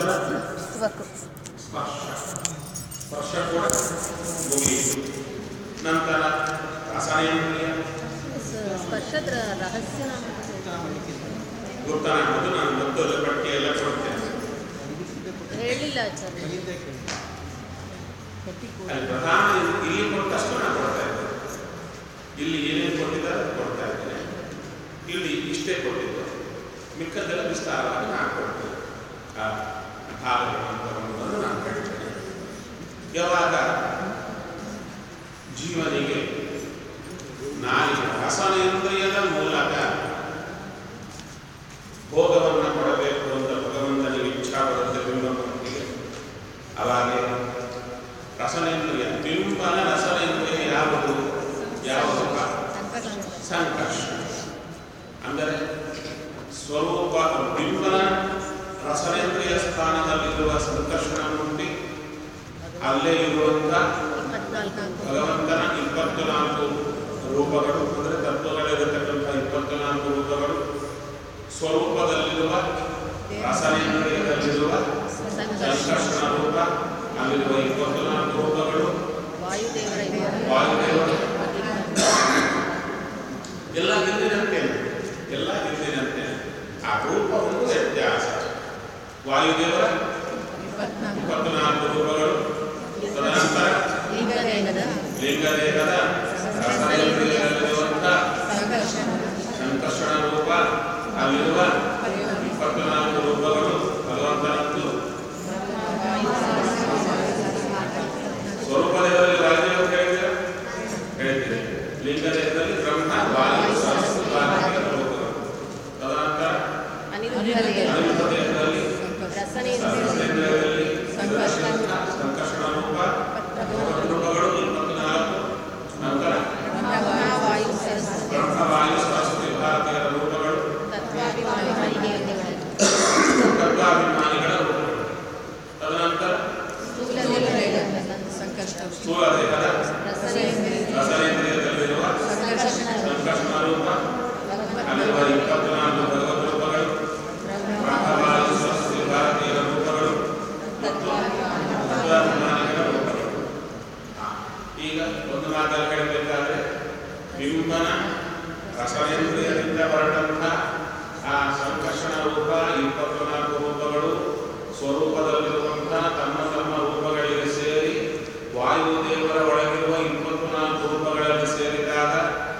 ನಂತರ ಸ್ವಕು ಸ್ಪರ್ಶ ಸ್ಪರ್ಶ ಕೂಡ ಮುಗಿಯಿತು ನಂತರ ರಸನೇಂದ್ರಿಯ ಸ್ಪರ್ಶದ ರಹಸ್ಯ ಗೊತ್ತಾಗೋದು ನಾನು ಮೊದಲು ಪಟ್ಟಿ ಎಲ್ಲ ಕೊಡ್ತೇನೆ ಹೇಳಿಲ್ಲ ಆಚಾರ್ಯ ಅಲ್ಲಿ ಪ್ರಧಾನ ಇಲ್ಲಿ ಕೊಟ್ಟಷ್ಟು ನಾನು ಕೊಡ್ತಾ ಇದ್ದೇನೆ ಇಲ್ಲಿ ಏನೇನು ಕೊಟ್ಟಿದ್ದಾರೆ ಅದು ಕೊಡ್ತಾ ಇದ್ದೇನೆ ಇಲ್ಲಿ ಇಷ್ಟೇ ಕೊಟ್ಟಿದ್ದು ಮಿಕ್ಕದೆಲ್ಲ ವಿಸ್ತಾರವಾಗಿ ನಾನು ಕೊಡ್ತೇನೆ ಆ ಭಾಗಗಳು ಅಂತ ಅನ್ನೋದನ್ನು ನಾನು ಹೇಳ್ತೇನೆ ಯಾವಾಗ ಜೀವನಿಗೆ ನಾಲಿಗೆ ರಸನೇಂದ್ರಿಯದ ಮೂಲಕ ಭೋಗವನ್ನು ಕೊಡಬೇಕು ಅಂತ ಭಗವಂತನಿಗೆ ಇಚ್ಛಾ ಬರುತ್ತೆ ಬಿಂಬನಿಗೆ ಅವಾಗೆ ರಸನೇಂದ್ರಿಯ ಬಿಂಬನ ರಸನೇಂದ್ರಿಯ ಯಾವುದು ಯಾವುದು ಸಂಕರ್ಷ ಅಂದರೆ ಸ್ವರೂಪ ಬಿಂಬನ ರಸನೇಂದ್ರಿಯ ಸ್ಥಾನದಲ್ಲಿರುವ ಸಂಕರ್ಷಣ ನೋಡಿ ಅಲ್ಲೇ ಇರುವಂಥ ಇಪ್ಪತ್ನಾಲ್ಕು ಭಗವಂತನ ಇಪ್ಪತ್ತು ನಾಲ್ಕು ರೂಪಗಳು ಅಂದರೆ ತತ್ವಗಳಿರತಕ್ಕಂಥ ಇಪ್ಪತ್ತು ನಾಲ್ಕು ರೂಪಗಳು ಸ್ವರೂಪದಲ್ಲಿರುವ ರಸನೇಂದ್ರಿಯದಲ್ಲಿರುವ ಸಂಕರ್ಷಣ ರೂಪ ಅಲ್ಲಿರುವ ಇಪ್ಪತ್ತು ನಾಲ್ಕು ರೂಪಗಳು ವಾಯುದೇವರ ಇಪ್ಪತ್ತು ವಾಯುದೇವರು ಎಲ್ಲ ಹಿಂದಿನಂತೇನೆ ಎಲ್ಲ ಹಿಂದಿನಂತೇನೆ ಆ ರೂಪ ಒಂದು ವ್ಯತ್ಯಾಸ ವಾಯುದೇವರ ಇಪ್ಪತ್ತು ನಾಲ್ಕು ರೂಪಗಳು ತದನಂತರ ಲಿಂಗದೇಹದ ಲಿಂಗದೇಹದ ರಸನೇಂದ್ರಿಯದಲ್ಲಿರುವಂಥ ಸಂಕರ್ಷಣ ರೂಪ ಅಲ್ಲಿರುವ ಇಪ್ಪತ್ತು ನಾಲ್ಕು ರೂಪಗಳು ಭಗವಂತನದ್ದು ಸ್ವರೂಪದೇವರಲ್ಲಿ ವಾಯುದೇವರು ಹೇಳಿದ್ರೆ ಹೇಳ್ತೀರಿ ಲಿಂಗದೇಹದಲ್ಲಿ ಬ್ರಹ್ಮ ವಾಯು ಸರಸ್ವತಿ ವಾಲ್ಮೀಕಿ ರೂಪಗಳು ತದನಂತರ ಅನಿರುದ್ಧದೇಹ ಅನಿರುದ್ಧ ದೇಹದಲ್ಲಿ ರಸನೇಂದ್ರಿಯ ರಸನೇಂದ್ರಿಯದಲ್ಲಿ ಸಂಕರ್ಷಣ ರೂಪ ರೂಪಗಳು ಇಪ್ಪತ್ತು ನಾಲ್ಕು ನಂತರ ವಾಯು ಸರಸ್ವತಿ ಬ್ರಹ್ಮ ವಾಯು ಸರಸ್ವತಿ ಭಾರತೀಯರ ರೂಪಗಳು ತತ್ವಾಭಿಮಾನಿಗಳಿಗೆ ತತ್ವಾಭಿಮಾನಿಗಳ ರೂಪಗಳು ತದನಂತರ ಸ್ಥೂಲ ದೇಹದ ರಸನೇಂದ್ರಿಯದಲ್ಲಿರುವ ಸಂಕರ್ಷಣ ರೂಪ ಅಲ್ಲಿರುವ ಇಪ್ಪತ್ನಾಲ್ಕು ಭಗವತ್ ರೂಪಗಳು ಬ್ರಹ್ಮವಾಯು ಸರಸ್ವತಿ ಭಾರತೀಯರ ರೂಪಗಳು ಮತ್ತು ತತ್ವಾಭಿಮಾನಿಗಳ ರೂಪಗಳು ಹಾ. ಈಗ ಒಂದು ಮಾತಲ್ಲಿ ಹೇಳಬೇಕಾದ್ರೆ ಬಿಂಬನ ರಸನೇಂದ್ರಿಯದಿಂದ ಹೊರಟಂಥ ಆ ಸಂಕರ್ಷಣ ರೂಪ ಇಪ್ಪತ್ನಾಲ್ಕು ರೂಪಗಳು ಸ್ವರೂಪದಲ್ಲಿರುವಂತಹ ತಮ್ಮ ತಮ್ಮ ರೂಪಗಳಿಗೆ ಸೇರಿ ವಾಯುದೇವರ ಒಳಗಿರುವ ಇಪ್ಪತ್ನಾಲ್ಕು ರೂಪಗಳಲ್ಲಿ ಸೇರಿದಾಗ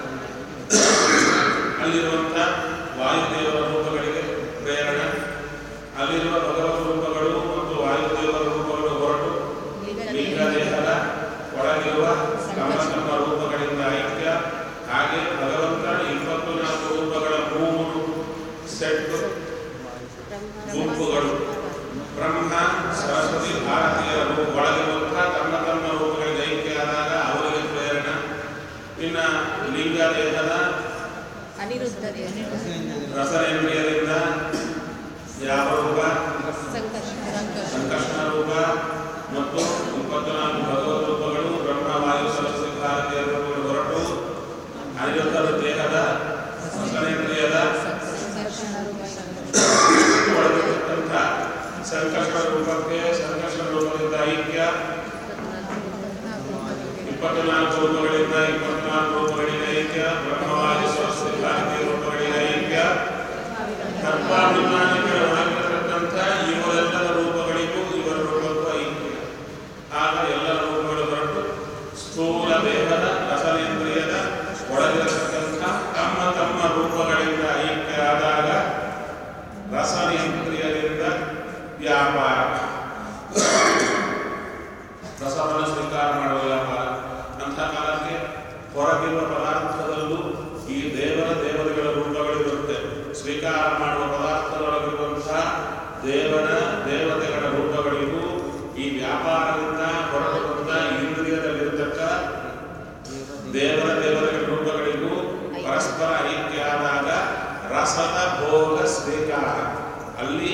ಅಲ್ಲಿರುವಂಥ ವಾಯುದೇವರ ರೂಪಗಳಿಗೆ ಪ್ರೇರಣೆ ಅಲ್ಲಿರುವ ಭಗವತ್ ರೂಪಗಳು ಮತ್ತು ವಾಯುದೇವರ ರೂಪಗಳು ಹೊರಟು ಲಿಂಗದೇಹದ ಒಳಗಿರುವ ತಮ್ಮ ತಮ್ಮ ರೂಪಗಳಿಂದ ಐಕ್ಯ ಹಾಗೆ ಭಗವಂತನ ಇಪ್ಪತ್ತು ನಾಲ್ಕು ರೂಪಗಳ ಮೂರು ಸೆಟ್ ಗುಂಪುಗಳು ಬ್ರಹ್ಮ ಸರಸ್ವತಿ ಭಾರತೀಯರ ರೂಪ ಒಳಗಿರುವಂತಹ ತಮ್ಮ ತಮ್ಮ ರೂಪಗಳಿಗೆ ಐಕ್ಯ ಆದಾಗ ಅವರಿಗೆ ಪ್ರೇರಣೆ ಇನ್ನ ಲಿಂಗದೇಹದ ಅನಿರುದ್ಧದೇಹ ರಸನೇಂದ್ರಿಯದಿಂದ ಯಾವ ರೂಪ ಸಂಕರ್ಷಣ ಸಂಕರ್ಷಣ ರೂಪ ಮತ್ತು ಇಪ್ಪತ್ನಾಲ್ಕು ಭಗವತ್ ರೂಪಗಳು ಬ್ರಹ್ಮ ವಾಯು ಸರಸ್ವತಿ ಭಾರತೀಯ ರೂಪಗಳು ಹೊರಟು ಅನಿರುದ್ಧದ ದೇಹದ ರಸನೇಂದ್ರಿಯದ ಒಳಗಿರತಕ್ಕಂಥ ಸಂಕರ್ಷಣ ರೂಪಕ್ಕೆ ಸಂಕರ್ಷಣ ರೂಪದಿಂದ ಐಕ್ಯ ಇಪ್ಪತ್ನಾಲ್ಕು ರೂಪಗಳಿಂದ ಇಪ್ಪತ್ನಾಲ್ಕು ರೂಪಗಳಿಗೆ ಐಕ್ಯ ಬ್ರಹ್ಮವಾದಿ ಸರಸ್ವತಿ ಭಾರತೀಯ ರೂಪಗಳಿಗೆ ಐಕ್ಯ ತತ್ವಾಭಿಮಾನಿಗಳ ಒಳಗಿರತಕ್ಕಂಥ ಇವರೆಲ್ಲರ ರೂಪಗಳಿಗೂ ಇವರ ರೂಪಕ್ಕೂ ಐಕ್ಯ ಆಗ ಎಲ್ಲರ ರೂಪಗಳು ಹೊರಟು ಸ್ಥೂಲ ದೇಹದ ರಸನೇಂದ್ರಿಯದ ಒಳಗಿರತಕ್ಕಂಥ ತಮ್ಮ ತಮ್ಮ ರೂಪಗಳಿಂದ ಐಕ್ಯ ಆದಾಗ ರಸನೇಂದ್ರಿಯದಿಂದ ವ್ಯಾಪಾರ ರಸವನ್ನು ಸ್ವೀಕಾರ ಮಾಡುವ ವ್ಯಾಪಾರ ಅಂಥ ಕಾಲಕ್ಕೆ ಹೊರಗಿರುವ ಪದಾರ್ಥದಲ್ಲೂ ಈ ದೇವರ ದೇವರುಗಳ ರೂಪಗಳಿರುತ್ತೆ ಸ್ವೀಕಾರ ಮಾಡುವ ಪದಾರ್ಥದೊಳಗಿರುವಂತಹ ದೇವರ ದೇವತೆಗಳ ರೂಪಗಳಿಗೂ ಈ ವ್ಯಾಪಾರದಿಂದ ಹೊರಟುವಂಥ ಇಂದ್ರಿಯದಲ್ಲಿರತಕ್ಕ ದೇವರ ದೇವತೆಗಳ ರೂಪಗಳಿಗೂ ಪರಸ್ಪರ ಐಕ್ಯ ಆದಾಗ ರಸದ ಭೋಗ ಸ್ವೀಕಾರ ಅಲ್ಲಿ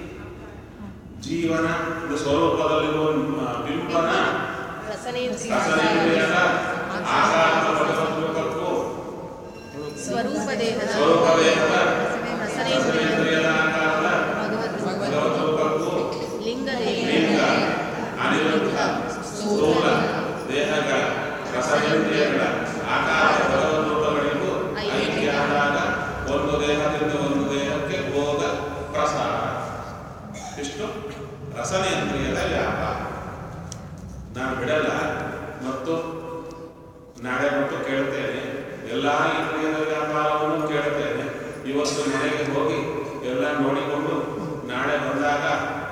ಜೀವನ ಒಂದು ಸ್ವರೂಪದಲ್ಲಿರುವ ಬಿಂಬನ ರಸನೇಂದ್ರಿಯ ರಸನೇಂದ್ರಿಯದ ಆಕಾರದ ಭಗವತ್ ರೂಪಕ್ಕೂ ಸ್ವರೂಪ ದೇಹದ ಸ್ವರೂಪ ದೇಹದ ರಸನೇಂದ್ರಿಯ ರಸನೇಂದ್ರಿಯದ ಆಕಾರದ ಭಗವದ್ ಭಗವತ್ ರೂಪಕ್ಕೂ ಸ್ಥೂಲ ದೇಹಗಳ ರಸೇಂದ್ರಿಯಗಳ ಆಕಾರ ಭಗವದ್ರೂಪಗಳಿಗೂ ಐಕ್ಯಾದಾಗ ಒಂದು ದೇಹದಿಂದ ಒಂದು ದೇಹಕ್ಕೆ ಭೋಗ ಪ್ರಸಾರ ಇಷ್ಟು ರಸನೇಂದ್ರಿಯದ ವ್ಯಾಪಾರ ನಾನು ಬಿಡಲ್ಲ ಮತ್ತು ನಾಳೆ ಮತ್ತು ಕೇಳ್ತೇನೆ ಎಲ್ಲ ಇಂದ್ರಿಯದ ವ್ಯಾಪಾರವನ್ನು ಕೇಳ್ತೇನೆ ಇವತ್ತು ಮನೆಗೆ ಹೋಗಿ ಎಲ್ಲ ನೋಡಿಕೊಂಡು ನಾಳೆ ಬಂದಾಗ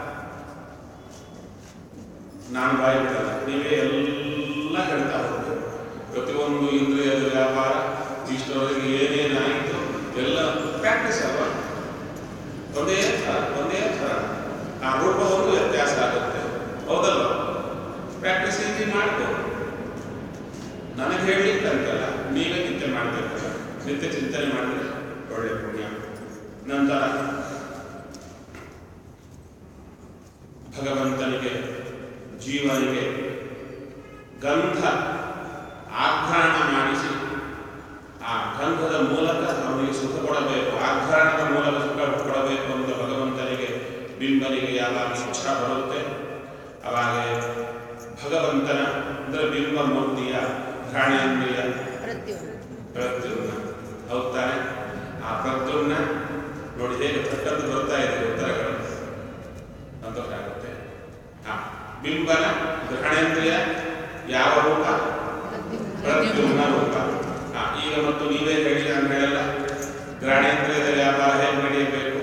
ನಾನು ಬಾಯಿ ಬಿಡಲ್ಲ ನೀವೇ ಎಲ್ಲ ಹೇಳ್ತಾ ಹೋಗ್ಬೇಕು ಪ್ರತಿಯೊಂದು ಇಂದ್ರಿಯದ ವ್ಯಾಪಾರ ಇಷ್ಟರವರೆಗೆ ಏನೇನಾಯಿತು ಎಲ್ಲ ಪ್ರಾಕ್ಟೀಸ್ ಅಲ್ವಾ ಒಂದೇ ಥರ ಒಂದೇ ಥರ ಆ ರೂಪವನ್ನು ವ್ಯತ್ಯಾಸ ಆಗುತ್ತೆ ಹೌದಲ್ವ ಪ್ರಾಕ್ಟೀಸ್ ಈಸಿ ಮಾಡ್ಬೋದು ನನಗೆ ಹೇಳಲಿಕ್ಕೆ ಅಂತಲ್ಲ ನೀವೇ ನಿತ್ಯ ಮಾಡಬೇಕಲ್ಲ ನಿತ್ಯ ಚಿಂತನೆ ಮಾಡಿದ್ರೆ ಒಳ್ಳೆಯ ಪುಣ್ಯ ನಂತರ ಭಗವಂತನಿಗೆ ಜೀವನಿಗೆ ಗಂಧ ಆಘ್ರಾಣ ಮಾಡಿಸಿ ಆ ಗಂಧದ ಮೂಲಕ ಅವನಿಗೆ ಸುಖ ಕೊಡಬೇಕು ಆಘ್ರಾಣದ ಮೂಲಕ ಸುಖ ಕೊಡಬೇಕು ಅಂತ ಭಗವಂತನಿಗೆ ಬಿಂಬನಿಗೆ ಯಾವಾಗ ಇಚ್ಛಾ ಬರುತ್ತೆ ಅವಾಗ ಭಗವಂತನ ಅಂದರೆ ಬಿಂಬ ಮೂರ್ತಿಯ ಘ್ರಾಣೇಂದ್ರಿಯ ಪ್ರತಿಯೊಂದು ಪ್ರದ್ಯುಮ್ನ ಹೌದ್ ತಾನೆ ಆ ಪ್ರದ್ಯುಮ್ನ ನೋಡಿ ಹೇಗೆ ತಕ್ಕಂತ ಬರ್ತಾ ಇದೆ ಉತ್ತರಗಳು ಸಂತೋಷ ಆಗುತ್ತೆ ಆ ಬಿಂಬನ ಗ್ರಹಣೇಂದ್ರಿಯ ಯಾವ ರೂಪ ಪ್ರದ್ಯುಮ್ನ ರೂಪ ಆ, ಈಗ ಮತ್ತು ನೀವೇ ಹೇಳಿ ನಾನು ಹೇಳಲ್ಲ ಗ್ರಹಣೇಂದ್ರಿಯದ ವ್ಯಾಪಾರ ಹೇಗೆ ನಡೆಯಬೇಕು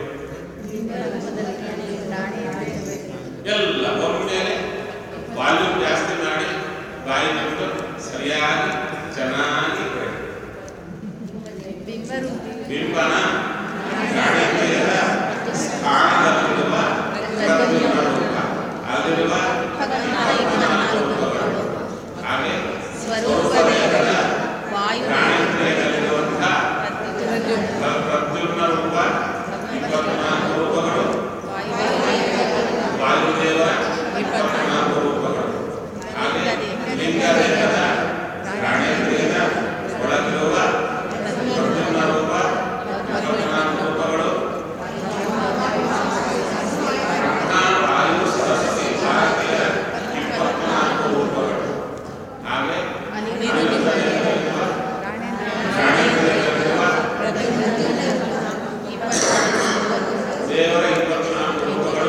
ಎಲ್ಲ ಒಮ್ಮೆಲೆ ವಾಲ್ಯೂಮ್ ಜಾಸ್ತಿ ಮಾಡಿ ಬಾಯಿ ಬಿಟ್ಟು ಸರಿಯಾಗಿ ಚೆನ್ನಾಗಿ ಹೇಳಿ ಬಿಂಬರು ಬಿಂಬನ ಗಾಢತೆಯ ಸ್ಥಾನದಲ್ಲಿರುವ ಪ್ರತಿಬಿಂಬ ರೂಪ ಅಲ್ಲಿರುವ ರೂಪಗಳು ಹಾಗೆ ಸ್ವರೂಪದೇಹದ ವಾಯು ಗಾಢತೆಯಲ್ಲಿರುವಂತಹ ಪ್ರದ್ಯುಮ್ನ ರೂಪ ಇಪ್ಪತ್ನಾಲ್ಕು ರೂಪಗಳು ವಾಯುದೇವರ ಇಪ್ಪತ್ನಾಲ್ಕು ರೂಪಗಳು ಹಾಗೆ ಲಿಂಗದೇಹದ ಗಾಢತೆಯದ ಒಳಗಿರುವ ಪ್ರದ್ಯುಮ್ನ ರೂಪ ಇಪ್ಪತ್ನಾಲ್ಕು ರೂಪಗಳು ವಾಯು ಸರಸ್ವತಿ ಭಾರತೀಯ ಇಪ್ಪತ್ನಾಲ್ಕು ರೂಪಗಳು ಹಾಗೆ ಅನಿರುದ್ಧದೇಹದಲ್ಲಿರುವ ಗಾಢತೆಯಲ್ಲಿರುವ ದೇವರ ಇಪ್ಪತ್ನಾಲ್ಕು ರೂಪಗಳು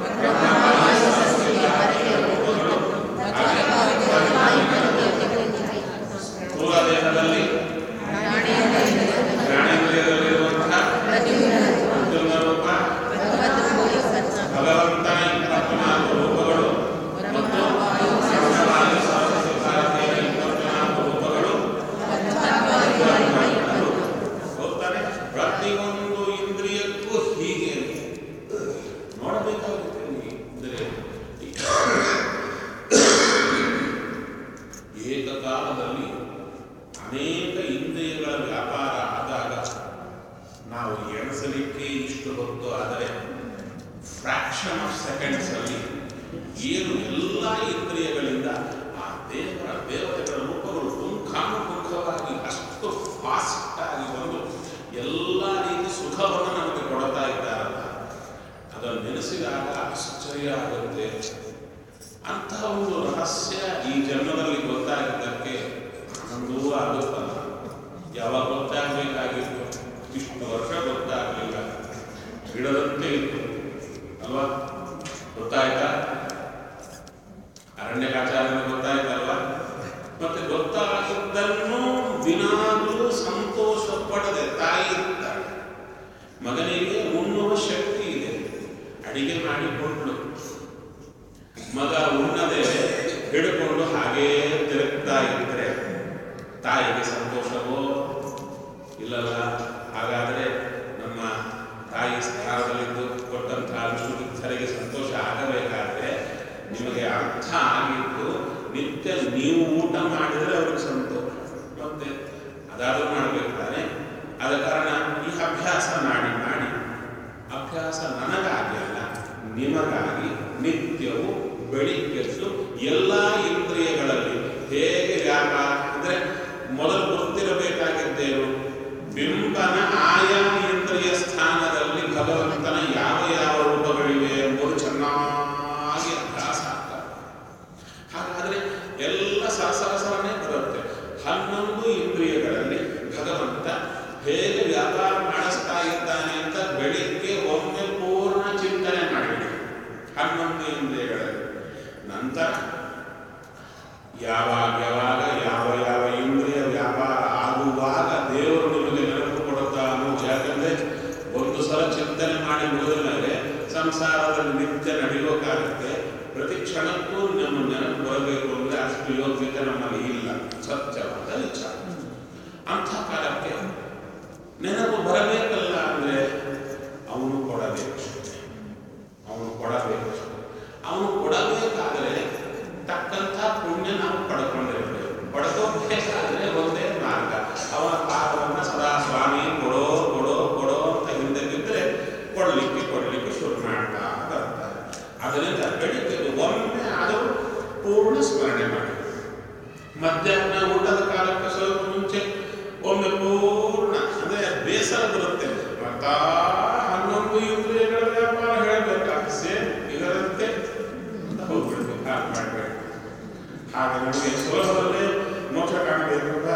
ಸ್ಥೂಲ ದೇಹದಲ್ಲಿ ಜ್ಞಾನೇಂದ್ರಿಯದಲ್ಲಿರುವಂತಹ ಪ್ರದ್ಯುಮ್ನ ರೂಪ ಭಗವಂತನ ಇಪ್ಪತ್ನಾಲ್ಕು ರೂಪಗಳು ಮತ್ತು ವಾಯು ಸರಸ್ವತಿ ಭಾರತೀಯ ಇಪ್ಪತ್ನಾಲ್ಕು ರೂಪಗಳು ಹೋಗ್ತಾನೆ ಪ್ರತಿಯೊಂದು ಇಂದ್ರಿಯಕ್ಕೂ ಹೀಗೆ ನೋಡಬೇಕಾಗುತ್ತೆ ಈ ಇಂದ್ರಿಯ ಏಕಕಾಲದಲ್ಲಿ ಅನೇಕ ಇಂದ್ರಿಯಗಳ ವ್ಯಾಪಾರ ಆದಾಗ ನಾವು ಎಣಿಸಲಿಕ್ಕೆ ಇಷ್ಟು ಹೊತ್ತು ಆದರೆ ಫ್ರಾಕ್ಷನ್ ಆಫ್ ಸೆಕೆಂಡ್ಸ್ ಅಲ್ಲಿ ಏನು ಎಲ್ಲ ಇಂದ್ರಿಯಗಳಿಂದ ಆ ದೇವರ ದೇವತೆಗಳ ರೂಪಗಳು ಪುಂಖಾನುಪುಂಖವಾಗಿ ಅಷ್ಟು ಫಾಸ್ಟ್ ಆಗಿ ಬಂದು ಎಲ್ಲ ರೀತಿ ಸುಖವನ್ನು ನಮಗೆ ಕೊಡ್ತಾ ಇದ್ದಾರಲ್ಲ ಅದನ್ನು ನೆನೆಸಿದಾಗ ಆಶ್ಚರ್ಯ ಆಗುತ್ತೆ ಅಂತಹ ಒಂದು ರಹಸ್ಯ ಈ ಜನ್ಮದಲ್ಲಿ ಗೊತ್ತಾಗಿದ್ದಕ್ಕೆ ಆನಂದವೂ ಆಗುತ್ತಲ್ಲ ಯಾವಾಗ ಗೊತ್ತಾಗಬೇಕಾಗಿತ್ತು ಇಷ್ಟು ವರ್ಷ ಗೊತ್ತಾಗಲಿಲ್ಲ ಗಿಡದಂತೆ ಇತ್ತು ಅಲ್ವಾ ಗೊತ್ತಾಯ್ತಾ ಅರಣ್ಯಕಾಚಾರ್ಯನ ಗೊತ್ತಾಯ್ತಲ್ವಾ ಮತ್ತೆ ಗೊತ್ತಾಗಿದ್ದನ್ನು ದಿನಾಗಲೂ ಸಂತೋಷ ಪಡದೆ ತಾಯಿ ಇರ್ತಾಳೆ ಮಗನಿಗೆ ಉಣ್ಣುವ ಶಕ್ತಿ ಇದೆ ಅಡಿಗೆ ಮಾಡಿಕೊಟ್ಲು ಮಗ ಉಣ್ಣದೆ ಹಿಡ್ಕೊಂಡು ಹಾಗೇ ತಿರುಗ್ತಾ ಇದ್ರೆ ತಾಯಿಗೆ ಸಂತೋಷವೋ ಇಲ್ಲಲ್ಲ ಹಾಗಾದರೆ ನಮ್ಮ ತಾಯಿ ಸ್ಥಾನದಲ್ಲಿದ್ದು ಕೊಟ್ಟಂತಹ ವಿಷ್ಣುತೀರ್ಥರಿಗೆ ಸಂತೋಷ ಆಗಬೇಕಾದ್ರೆ ನಿಮಗೆ ಅರ್ಥ ಆಗಿದ್ದು ನಿತ್ಯ ನೀವು ಊಟ ಮಾಡಿದರೆ ಅವ್ರಿಗೆ ಸಂತೋಷ ಮತ್ತೆ ಅದಾದರೂ ಮಾಡಬೇಕು ತಾನೆ ಆದ ಕಾರಣ ಈ ಅಭ್ಯಾಸ ಮಾಡಿ ಮಾಡಿ ಅಭ್ಯಾಸ ನನಗಾಗಿ ಅಲ್ಲ ನಿಮಗಾಗಿ ನಿತ್ಯವೂ ಬೆಳಿಗ್ಗೆದ್ದು ಎಲ್ಲ ಇಂದ್ರಿಯಗಳಲ್ಲಿ ಹೇಗೆ ವ್ಯಾಪಾರ ಅಂದರೆ ಮೊದಲು ಗೊತ್ತಿರಬೇಕಾಗಿದ್ದೇನು ಬಿಂಬನ ಆಯಾ ಇಂದ್ರಿಯ ಸ್ಥಾನದಲ್ಲಿ ಭಗವಂತನ ಯಾವ ಯಾವ ರೂಪಗಳಿವೆ ಎಂಬುದು ಚೆನ್ನಾಗಿ ಅಭ್ಯಾಸ ಆಗ್ತದೆ ಹಾಗಾದರೆ ಹನ್ನೊಂದು ಇಂದ್ರಿಯಗಳಲ್ಲಿ ನಂತರ ಯಾವಾಗ ಯಾವಾಗ ಯಾವ ಯಾವ ಇಂದ್ರಿಯ ವ್ಯಾಪಾರ ಆಗುವಾಗ ದೇವರು ನಿಮಗೆ ನೆನಪು ಕೊಡುತ್ತಾನೋ ಯಾಕಂದ್ರೆ ಒಂದು ಸಲ ಚಿಂತನೆ ಮಾಡಿ ಮುಗಿದ ಮೇಲೆ ಸಂಸಾರದಲ್ಲಿ ನಿತ್ಯ ನಡೆಯುವ ಕಾಲಕ್ಕೆ ಪ್ರತಿ ಕ್ಷಣಕ್ಕೂ ನಮ್ಮ ನೆನಪು ಬರಬೇಕು ಅಂದ್ರೆ ಅಷ್ಟು ಯೋಗ್ಯತೆ ನಮ್ಮಲ್ಲಿ ಇಲ್ಲ ಸತ್ಯವಾದ ವಿಚಾರ ಅಂಥ ಕಾಲಕ್ಕೆ ನೆನಪು ಬರಬೇಕಲ್ಲ ಅಂದ್ರೆ ಅವನು ಕೊಡಬೇಕು ಅವನು ಕೊಡಬೇಕು ಅವನು ಕೊಡಬೇಕಾದರೆ ತಕ್ಕಂಥ ಪುಣ್ಯ ನಾವು ಪಡ್ಕೊಂಡಿರ್ಬೇಕು ಪಡ್ಕೋಬೇಕಾದ್ರೆ ಒಂದೇ ಮಾರ್ಗ ಅವನ ಪಾಪವನ್ನು ಸದಾ ಸ್ವಾಮಿ ಕೊಡೋ ಕೊಡೋ ಕೊಡೋ ಅಂತ ಹಿಂದೆ ಬಿದ್ದರೆ ಕೊಡಲಿಕ್ಕೆ ಕೊಡಲಿಕ್ಕೆ ಶುರು ಮಾಡ್ತಾ ಬರ್ತಾರೆ ಅದರಿಂದ ಬೆಳಿಗ್ಗೆ ಒಮ್ಮೆ ಆದರೂ ಪೂರ್ಣ ಸ್ಮರಣೆ ಮಾಡಿ ಮಧ್ಯಾಹ್ನ ಊಟದ ಕಾಲಕ್ಕೆ ಸ್ವಲ್ಪ ಮುಂಚೆ ಒಮ್ಮೆ ಪೂರ್ಣ ಅಂದ್ರೆ ಬೇಸರ ಬರುತ್ತೆ ಮತ್ತ ಹನ್ನೊಂದು ಇಂದ್ರಿಯಗಳ ವ್ಯಾಪಾರ ಹೇಳಬೇಕಾ ಸೇಮ್ ಇದರಂತೆ ಅಂತ ಹೋಗ್ಬಿಡ್ಬೇಕು ಹಾಗೆ ಮಾಡಬೇಡಿ ಹಾಗೆ ನಮಗೆ ಸುಲಭದಲ್ಲೇ ಮೋಕ್ಷ ಕಾಣಬೇಕು ಅಂತ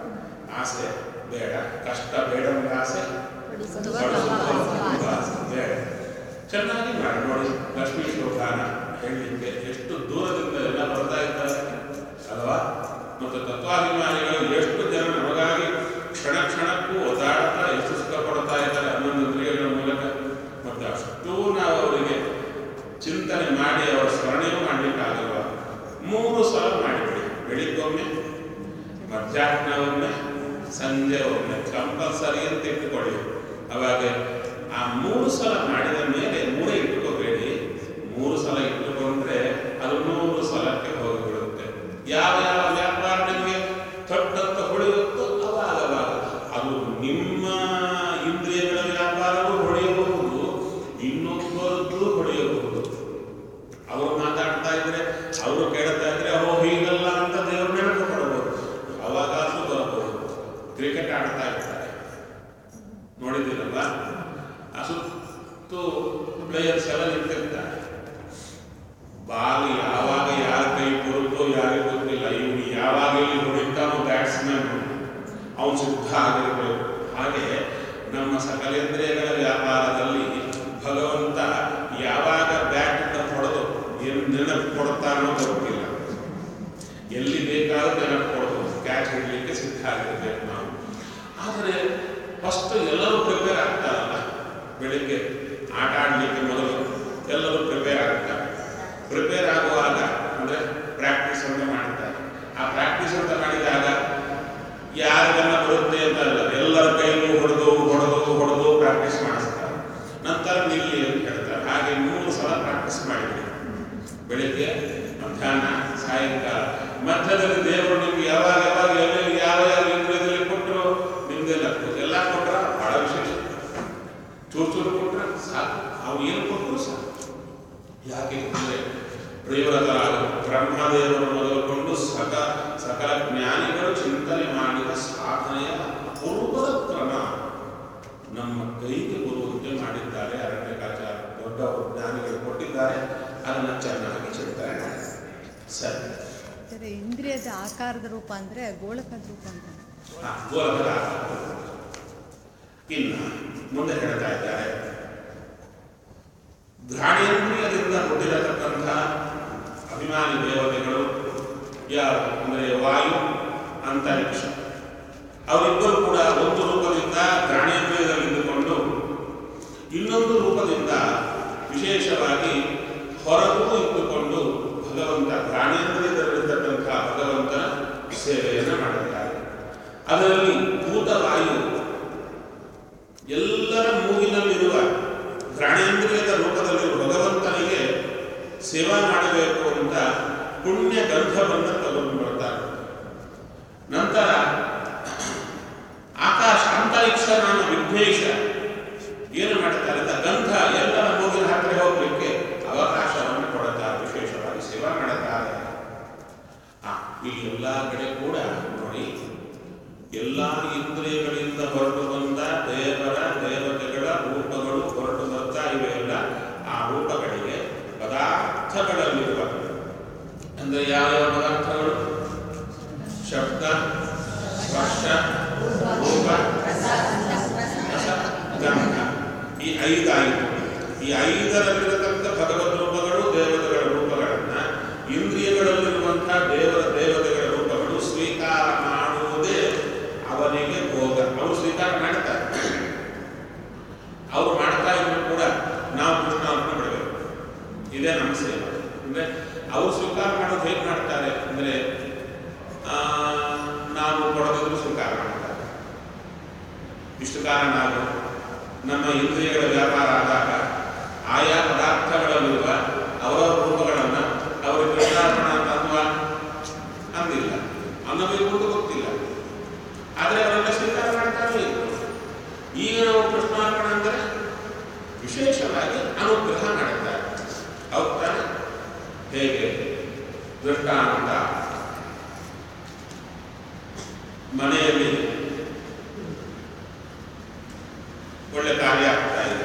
ಆಸೆ ಬೇಡ ಕಷ್ಟ ಬೇಡ ಅಂತ ಆಸೆ ಪಡಿಸುವ ಪಡಿಸುವ ತಪಸ್ಸು. ಆಸೆ ಬೇಡ ಚೆನ್ನಾಗಿ ಮಾಡಿ ನೋಡಿ ಲಕ್ಷ್ಮೀ ಶ್ಲೋಕಾನ ಹೇಳಲಿಕ್ಕೆ ಎಷ್ಟು ದೂರದಿಂದ ಎಲ್ಲ ಬರ್ತಾ ಇದ್ದಾರೆ ಅಲ್ವಾ ಮತ್ತು ತತ್ವಾಭಿಮಾನಿಗಳು ಎಷ್ಟು ಜನ ನಮಗಾಗಿ ಕ್ಷಣ ಕ್ಷಣಕ್ಕೂ ಒದ್ದಾಡ್ತಾ ಎಷ್ಟು ಸುಖ ಪಡ್ತಾ ಇದ್ದಾರೆ ಹನ್ನೊಂದು ಇಂದ್ರಿಯಗಳ ಮೂಲಕ ಮತ್ತು ಅಷ್ಟೂ ನಾವು ಅವರಿಗೆ ಚಿಂತನೆ ಮಾಡಿ ಅವರ ಸ್ಮರಣೆಯೂ ಮಾಡಲಿಕ್ಕಾಗಲ್ವ ಮೂರು ಸಲ ಮಾಡಿಬಿಡಿ ಬೆಳಿಗ್ಗೊಮ್ಮೆ ಮಧ್ಯಾಹ್ನ ಒಮ್ಮೆ ಸಂಜೆ ಒಮ್ಮೆ ಕಂಪಲ್ಸರಿ ಅಂತ ಇಟ್ಟುಕೊಳ್ಳಿ ಅವಾಗ ಆ ಮೂರು ಸಲ ಮಾಡಿದ ಮೇಲೆ ಮೂರೇ ಇಟ್ಟುಕೋಬೇಡಿ ಮೂರು ಸಲ ಇಟ್ಟುಕೊಂಡ್ರೆ ಅದು ನೂರು ಸಲಕ್ಕೆ ಹೋಗಿಬಿಡುತ್ತೆ ಯಾವ ಯಾವ ವ್ಯಾಪಾರ ನಿಮಗೆ ತೊಟ್ಟಂತ ಹೊಳೆಯುತ್ತೋ ಅವಾಗ ಅವಾಗ ಅದು ನಿಮ್ಮ ಇಂದ್ರಿಯಗಳ ವ್ಯಾಪಾರವೂ ಹೊಳೆಯಬಹುದು ಇನ್ನೊಬ್ಬರದ್ದು ಹೊಳೆಯಬಹುದು ಅವರು ಮಾತಾಡ್ತಾ ಇದ್ರೆ ಅವರು ಕೇಳ್ತಾ ಇದ್ರೆ ಓ ಹೀಗಲ್ಲ ಅಂತ ದೇವ್ರ ನೆನಪು ಕೊಡಬಹುದು ಅವಾಗಾದ್ರೂ ಬರಬಹುದು ಕ್ರಿಕೆಟ್ ಆಡ್ತಾ ಇರ್ತಾರೆ ನೋಡಿದ್ದೀರಲ್ಲ ಆ ಸುತ್ತು ಪ್ಲೇಯರ್ಸ್ ಎಲ್ಲ ನಿಂತಿರ್ತಾರೆ ಬಾಲ್ ಯಾವಾಗ ಯಾರ ಕೈ ಬರುತ್ತೋ ಯಾರಿಗೂ ಗೊತ್ತಿಲ್ಲ ಇವನು ಯಾವಾಗ ಇಲ್ಲಿ ಹೊಡಿತಾನೋ ಬ್ಯಾಟ್ಸ್ಮನ್ ಅವನು ಸಿದ್ಧ ಆಗಿರಬೇಕು ಹಾಗೆ ನಮ್ಮ ಸಕಲೇಂದ್ರಿಯಗಳ ವ್ಯಾಪಾರದಲ್ಲಿ ಭಗವಂತ ಯಾವಾಗ ಬ್ಯಾಟ್ ಹೊಡೆದು ಏನು ನೆನಪು ಕೊಡ್ತಾನೋ ಗೊತ್ತಿಲ್ಲ ಎಲ್ಲಿ ಬೇಕಾದ್ರೂ ನೆನಪು ಕೊಡ್ಬೋದು ಕ್ಯಾಚ್ ಹಿಡಲಿಕ್ಕೆ ಸಿದ್ಧ ಆಗಿರ್ಬೇಕು ನಾವು ಆದರೆ ಫಸ್ಟ್ ಎಲ್ಲರೂ ಪ್ರಿಪೇರ್ ಆಗ್ತಾರಲ್ಲ ಬೆಳಿಗ್ಗೆ ಆಟ ಆಡಲಿಕ್ಕೆ ಮೊದಲು ಎಲ್ಲರೂ ಪ್ರಿಪೇರ್ ಆಗ್ತಾರೆ ಪ್ರಿಪೇರ್ ಆಗುವಾಗ ಅಂದರೆ ಪ್ರಾಕ್ಟೀಸ್ ಅಂತ ಮಾಡ್ತಾರೆ ಆ ಪ್ರಾಕ್ಟೀಸ್ ಅಂತ ಮಾಡಿದಾಗ ಯಾರಿಗೆಲ್ಲ ಬರುತ್ತೆ ಅಂತ ಅಲ್ಲ ಎಲ್ಲರ ಕೈಗೂ ಹೊಡೆದು ಹೊಡೆದು ಹೊಡೆದು ಪ್ರಾಕ್ಟೀಸ್ ಮಾಡಿಸ್ತಾರೆ ನಂತರ ನಿಲ್ಲಿ ಅಂತ ಹೇಳ್ತಾರೆ ಹಾಗೆ ಮೂರು ಸಲ ಪ್ರಾಕ್ಟೀಸ್ ಮಾಡಿದ್ರಿ ಬೆಳಿಗ್ಗೆ ಮಧ್ಯಾಹ್ನ ಸಾಯಂಕಾಲ ಮಧ್ಯದಲ್ಲಿ ದೇವರು ನಿಮ್ಗೆ ಯಾವಾಗ ಯಾವಾಗ ಎಲ್ಲೆಲ್ಲಿ ಯಾವ ಯಾವ ಇಂದ್ರಿಯದಲ್ಲಿ ಕೊಟ್ಟರು ನಿಮ್ದೆಲ್ಲ ಎಲ್ಲ ಕೊಟ್ರ ಬಹಳ ವಿಶೇಷ ಚೂರು ಚೂರು ಕೊಟ್ರ ಸಾಕು ಅವು ಏನು ಕೊಟ್ಟರು ಸಾಕು ಯಾಕೆ ಅಂದರೆ ಪ್ರಿಯವರತರಾದ ಬ್ರಹ್ಮದೇವರು ಮೊದಲುಕೊಂಡು ಸಕ ಸಕಲ ಜ್ಞಾನಿಗಳು ಚಿಂತನೆ ಮಾಡಿದ ಸಾಧನೆಯ ಅಪೂರ್ವದ ಕ್ರಮ ನಮ್ಮ ಕೈಗೆ ಬರುವಂತೆ ಮಾಡಿದ್ದಾರೆ ಅರಣ್ಯಕಾಚಾರ ದೊಡ್ಡ ಜ್ಞಾನಿಗಳು ಕೊಟ್ಟಿದ್ದಾರೆ ಅದನ್ನು ಚೆನ್ನಾಗಿ ಚಿಂತನೆ ಮಾಡಿ ಸರಿ ಸರಿ ಇಂದ್ರಿಯದ ಆಕಾರದ ರೂಪ ಅಂದ್ರೆ ಗೋಳಕದ ರೂಪ ಅಂತ ಆ, ಗೋಲಕದ ಆಕಾರ. ಇನ್ನು ಮುಂದೆ ಹೇಳ್ತಾ ಇದ್ದಾರೆ ಘ್ರಾಣೇಂದ್ರಿಯದಿಂದ ಹುಟ್ಟಿರತಕ್ಕಂಥ ಅಭಿಮಾನಿ ದೇವತೆಗಳು ಯಾರು ಅಂದರೆ ವಾಯು ಅಂತರಿಕ್ಷ ಅವರಿಬ್ಬರು ಕೂಡ ಒಂದು ರೂಪದಿಂದ ಘ್ರಾಣೇಂದ್ರಿಯದಲ್ಲಿದ್ದುಕೊಂಡು ಇನ್ನೊಂದು ರೂಪದಿಂದ ವಿಶೇಷವಾಗಿ ಹೊರಗೂ ಇಟ್ಟುಕೊಂಡು ಭಗವಂತ ಘ್ರಾಣೇಂದ್ರಿಯದಲ್ಲಿರ್ತಕ್ಕಂಥ ಭಗವಂತನ ಸೇವೆಯನ್ನು ಮಾಡುತ್ತಾರೆ ಅದರಲ್ಲಿ ಭೂತವಾಯು ಎಲ್ಲರ ಮೂಗಿನಲ್ಲಿರುವ ಘ್ರಾಣೇಂದ್ರಿಯದ ರೂಪದಲ್ಲಿರುವ ಭಗವಂತನಿಗೆ ಸೇವಾ ಮಾಡಬೇಕು ಅಂತ ಪುಣ್ಯ ಗಂಧವನ್ನು ತಗೊಂಡು ಬರ್ತಾರೆ ನಂತರ ಆಕಾಶ ಅಂತರಿಕ್ಷ ನಾನು ವಿಘ್ನೇಶ ಏನು ಮಾಡ್ತಾರೆ ಅಂತ ಗಂಧ ಎಲ್ಲರ ಮೂಗಿನ ಹತ್ತಿರ ಹೋಗ್ಲಿಕ್ಕೆ ಅವಕಾಶವನ್ನು ಕೊಡುತ್ತಾರೆ ವಿಶೇಷವಾಗಿ ಸೇವಾ ಮಾಡುತ್ತಾರೆ ಆ, ಈ ಎಲ್ಲ ಕಡೆ ಕೂಡ ನೋಡಿ ಎಲ್ಲ ಇಂದ್ರಿಯಗಳಿಂದ ಹೊರಟು ಬಂದ ದೇವರ ದೇವತೆಗಳ ರೂಪಗಳು ಹೊರಟು ಬರ್ತಾ ಇವೆಯಲ್ಲ ಆ ರೂಪಗಳಿಗೆ ಪದಾರ್ಥಗಳಲ್ಲಿರುವ ಅಂದ್ರೆ ಯಾವ್ಯಾವ ಪದಾರ್ಥಗಳು ಶಬ್ದ ಸ್ಪರ್ಶ ರೂಪ ರಸ ಗಂಧ ಈ ಐದಾಯಿತು ಈ ಐದರಲ್ಲಿರತಕ್ಕ ಭಗವದ್ ರೂಪಗಳು ಇದೇ ನಮ್ಮ ಸೇವೆ ಅಂದ್ರೆ ಅವರು ಸ್ವೀಕಾರ ಮಾಡೋದು ಹೇಗೆ ಮಾಡ್ತಾರೆ ಅಂದ್ರೆ ಆ, ನಾವು ಕೊಡದಿದ್ರು ಸ್ವೀಕಾರ ಮಾಡ್ತಾರೆ ಇಷ್ಟು ಕಾಲ ನಾವು ನಮ್ಮ ಇಂದ್ರಿಯಗಳ ವ್ಯಾಪಾರ ಆದಾಗ ಆಯಾ ಪದಾರ್ಥಗಳಲ್ಲಿರುವ ಅವರ ರೂಪಗಳನ್ನು ಅವರಿಗೆ ಕೃಷ್ಣಾರ್ಪಣ ಅಂತ ಅಥವಾ ಅಂದಿಲ್ಲ ಅನ್ನಬೇಕು ಅಂತ ಗೊತ್ತಿಲ್ಲ ಆದರೆ ಅವರೆಲ್ಲ ಸ್ವೀಕಾರ ಮಾಡ್ತಾನೆ ಇದ್ರು ಈಗ ನಾವು ಕೃಷ್ಣಾರ್ಪಣ ಅಂದರೆ ವಿಶೇಷವಾಗಿ ಅನುಗ್ರಹ ಮಾಡುತ್ತಾರೆ ಹೌದ್ ತಾನೆ ಹೇಗೆ ದೃಷ್ಟಾಂತ ಮನೆಯಲ್ಲಿ ಒಳ್ಳೆ ಕಾರ್ಯ ಆಗ್ತಾ ಇದೆ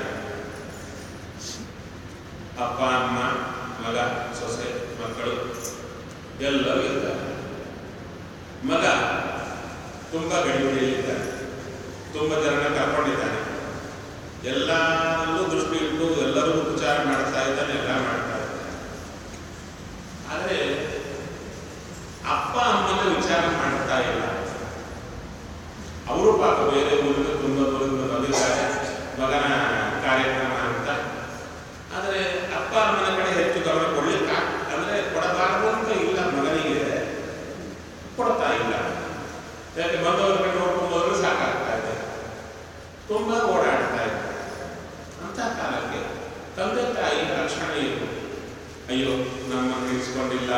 ಅಪ್ಪ ಅಮ್ಮ ಮಗ ಸೊಸೆ ಮಕ್ಕಳು ಎಲ್ಲರೂ ಇದ್ದಾರೆ ಮಗ ತುಂಬಾ ಗಡಿಬಿಡಿಯಲ್ಲಿದ್ದಾನೆ ತುಂಬ ಜನನ ಕರ್ಕೊಂಡಿದ್ದಾನೆ ಎಲ್ಲರಲ್ಲೂ ದೃಷ್ಟಿ ಇಟ್ಟು ಎಲ್ಲರೂ ಉಪಚಾರ ಮಾಡ್ತಾ ಇದ್ದಾನೆ ಎಲ್ಲ ಮಾಡ್ತಾ ಇದ್ದಾನೆ ಆದರೆ ಅಪ್ಪ ಅಮ್ಮನ ವಿಚಾರ ಮಾಡ್ತಾ ಇಲ್ಲ ಅವರು ಪಾಪ ಬೇರೆ ಊರಿಂದ ತುಂಬ ದೂರದಿಂದ ಬಂದಿದ್ದಾರೆ ಮಗನ ಕಾರ್ಯಕ್ರಮ ಅಂತ ಆದರೆ ಅಪ್ಪ ಅಮ್ಮನ ಕಡೆ ಹೆಚ್ಚು ಗಮನ ಕೊಡ್ಲಿಕ್ಕ ಅಂದ್ರೆ ಕೊಡಬಾರದು ಅಂತ ಇಲ್ಲ ಮಗನಿಗೆ ಕೊಡ್ತಾ ಇಲ್ಲ ಯಾಕೆ ಬಂದವರ ಕಡೆ ನೋಡ್ಕೊಂಡು ಹೋದ್ರೆ ಸಾಕಾಗ್ತಾ ಇದೆ ತುಂಬಾ ಓಡಾಡ್ತಾ ಇದೆ ಅಂತ ಕಾಲಕ್ಕೆ ತಂದೆ ತಾಯಿ ರಕ್ಷಣೆ ಇತ್ತು ಅಯ್ಯೋ ನಮ್ಮನ್ನು ಇರಿಸ್ಕೊಂಡಿಲ್ಲ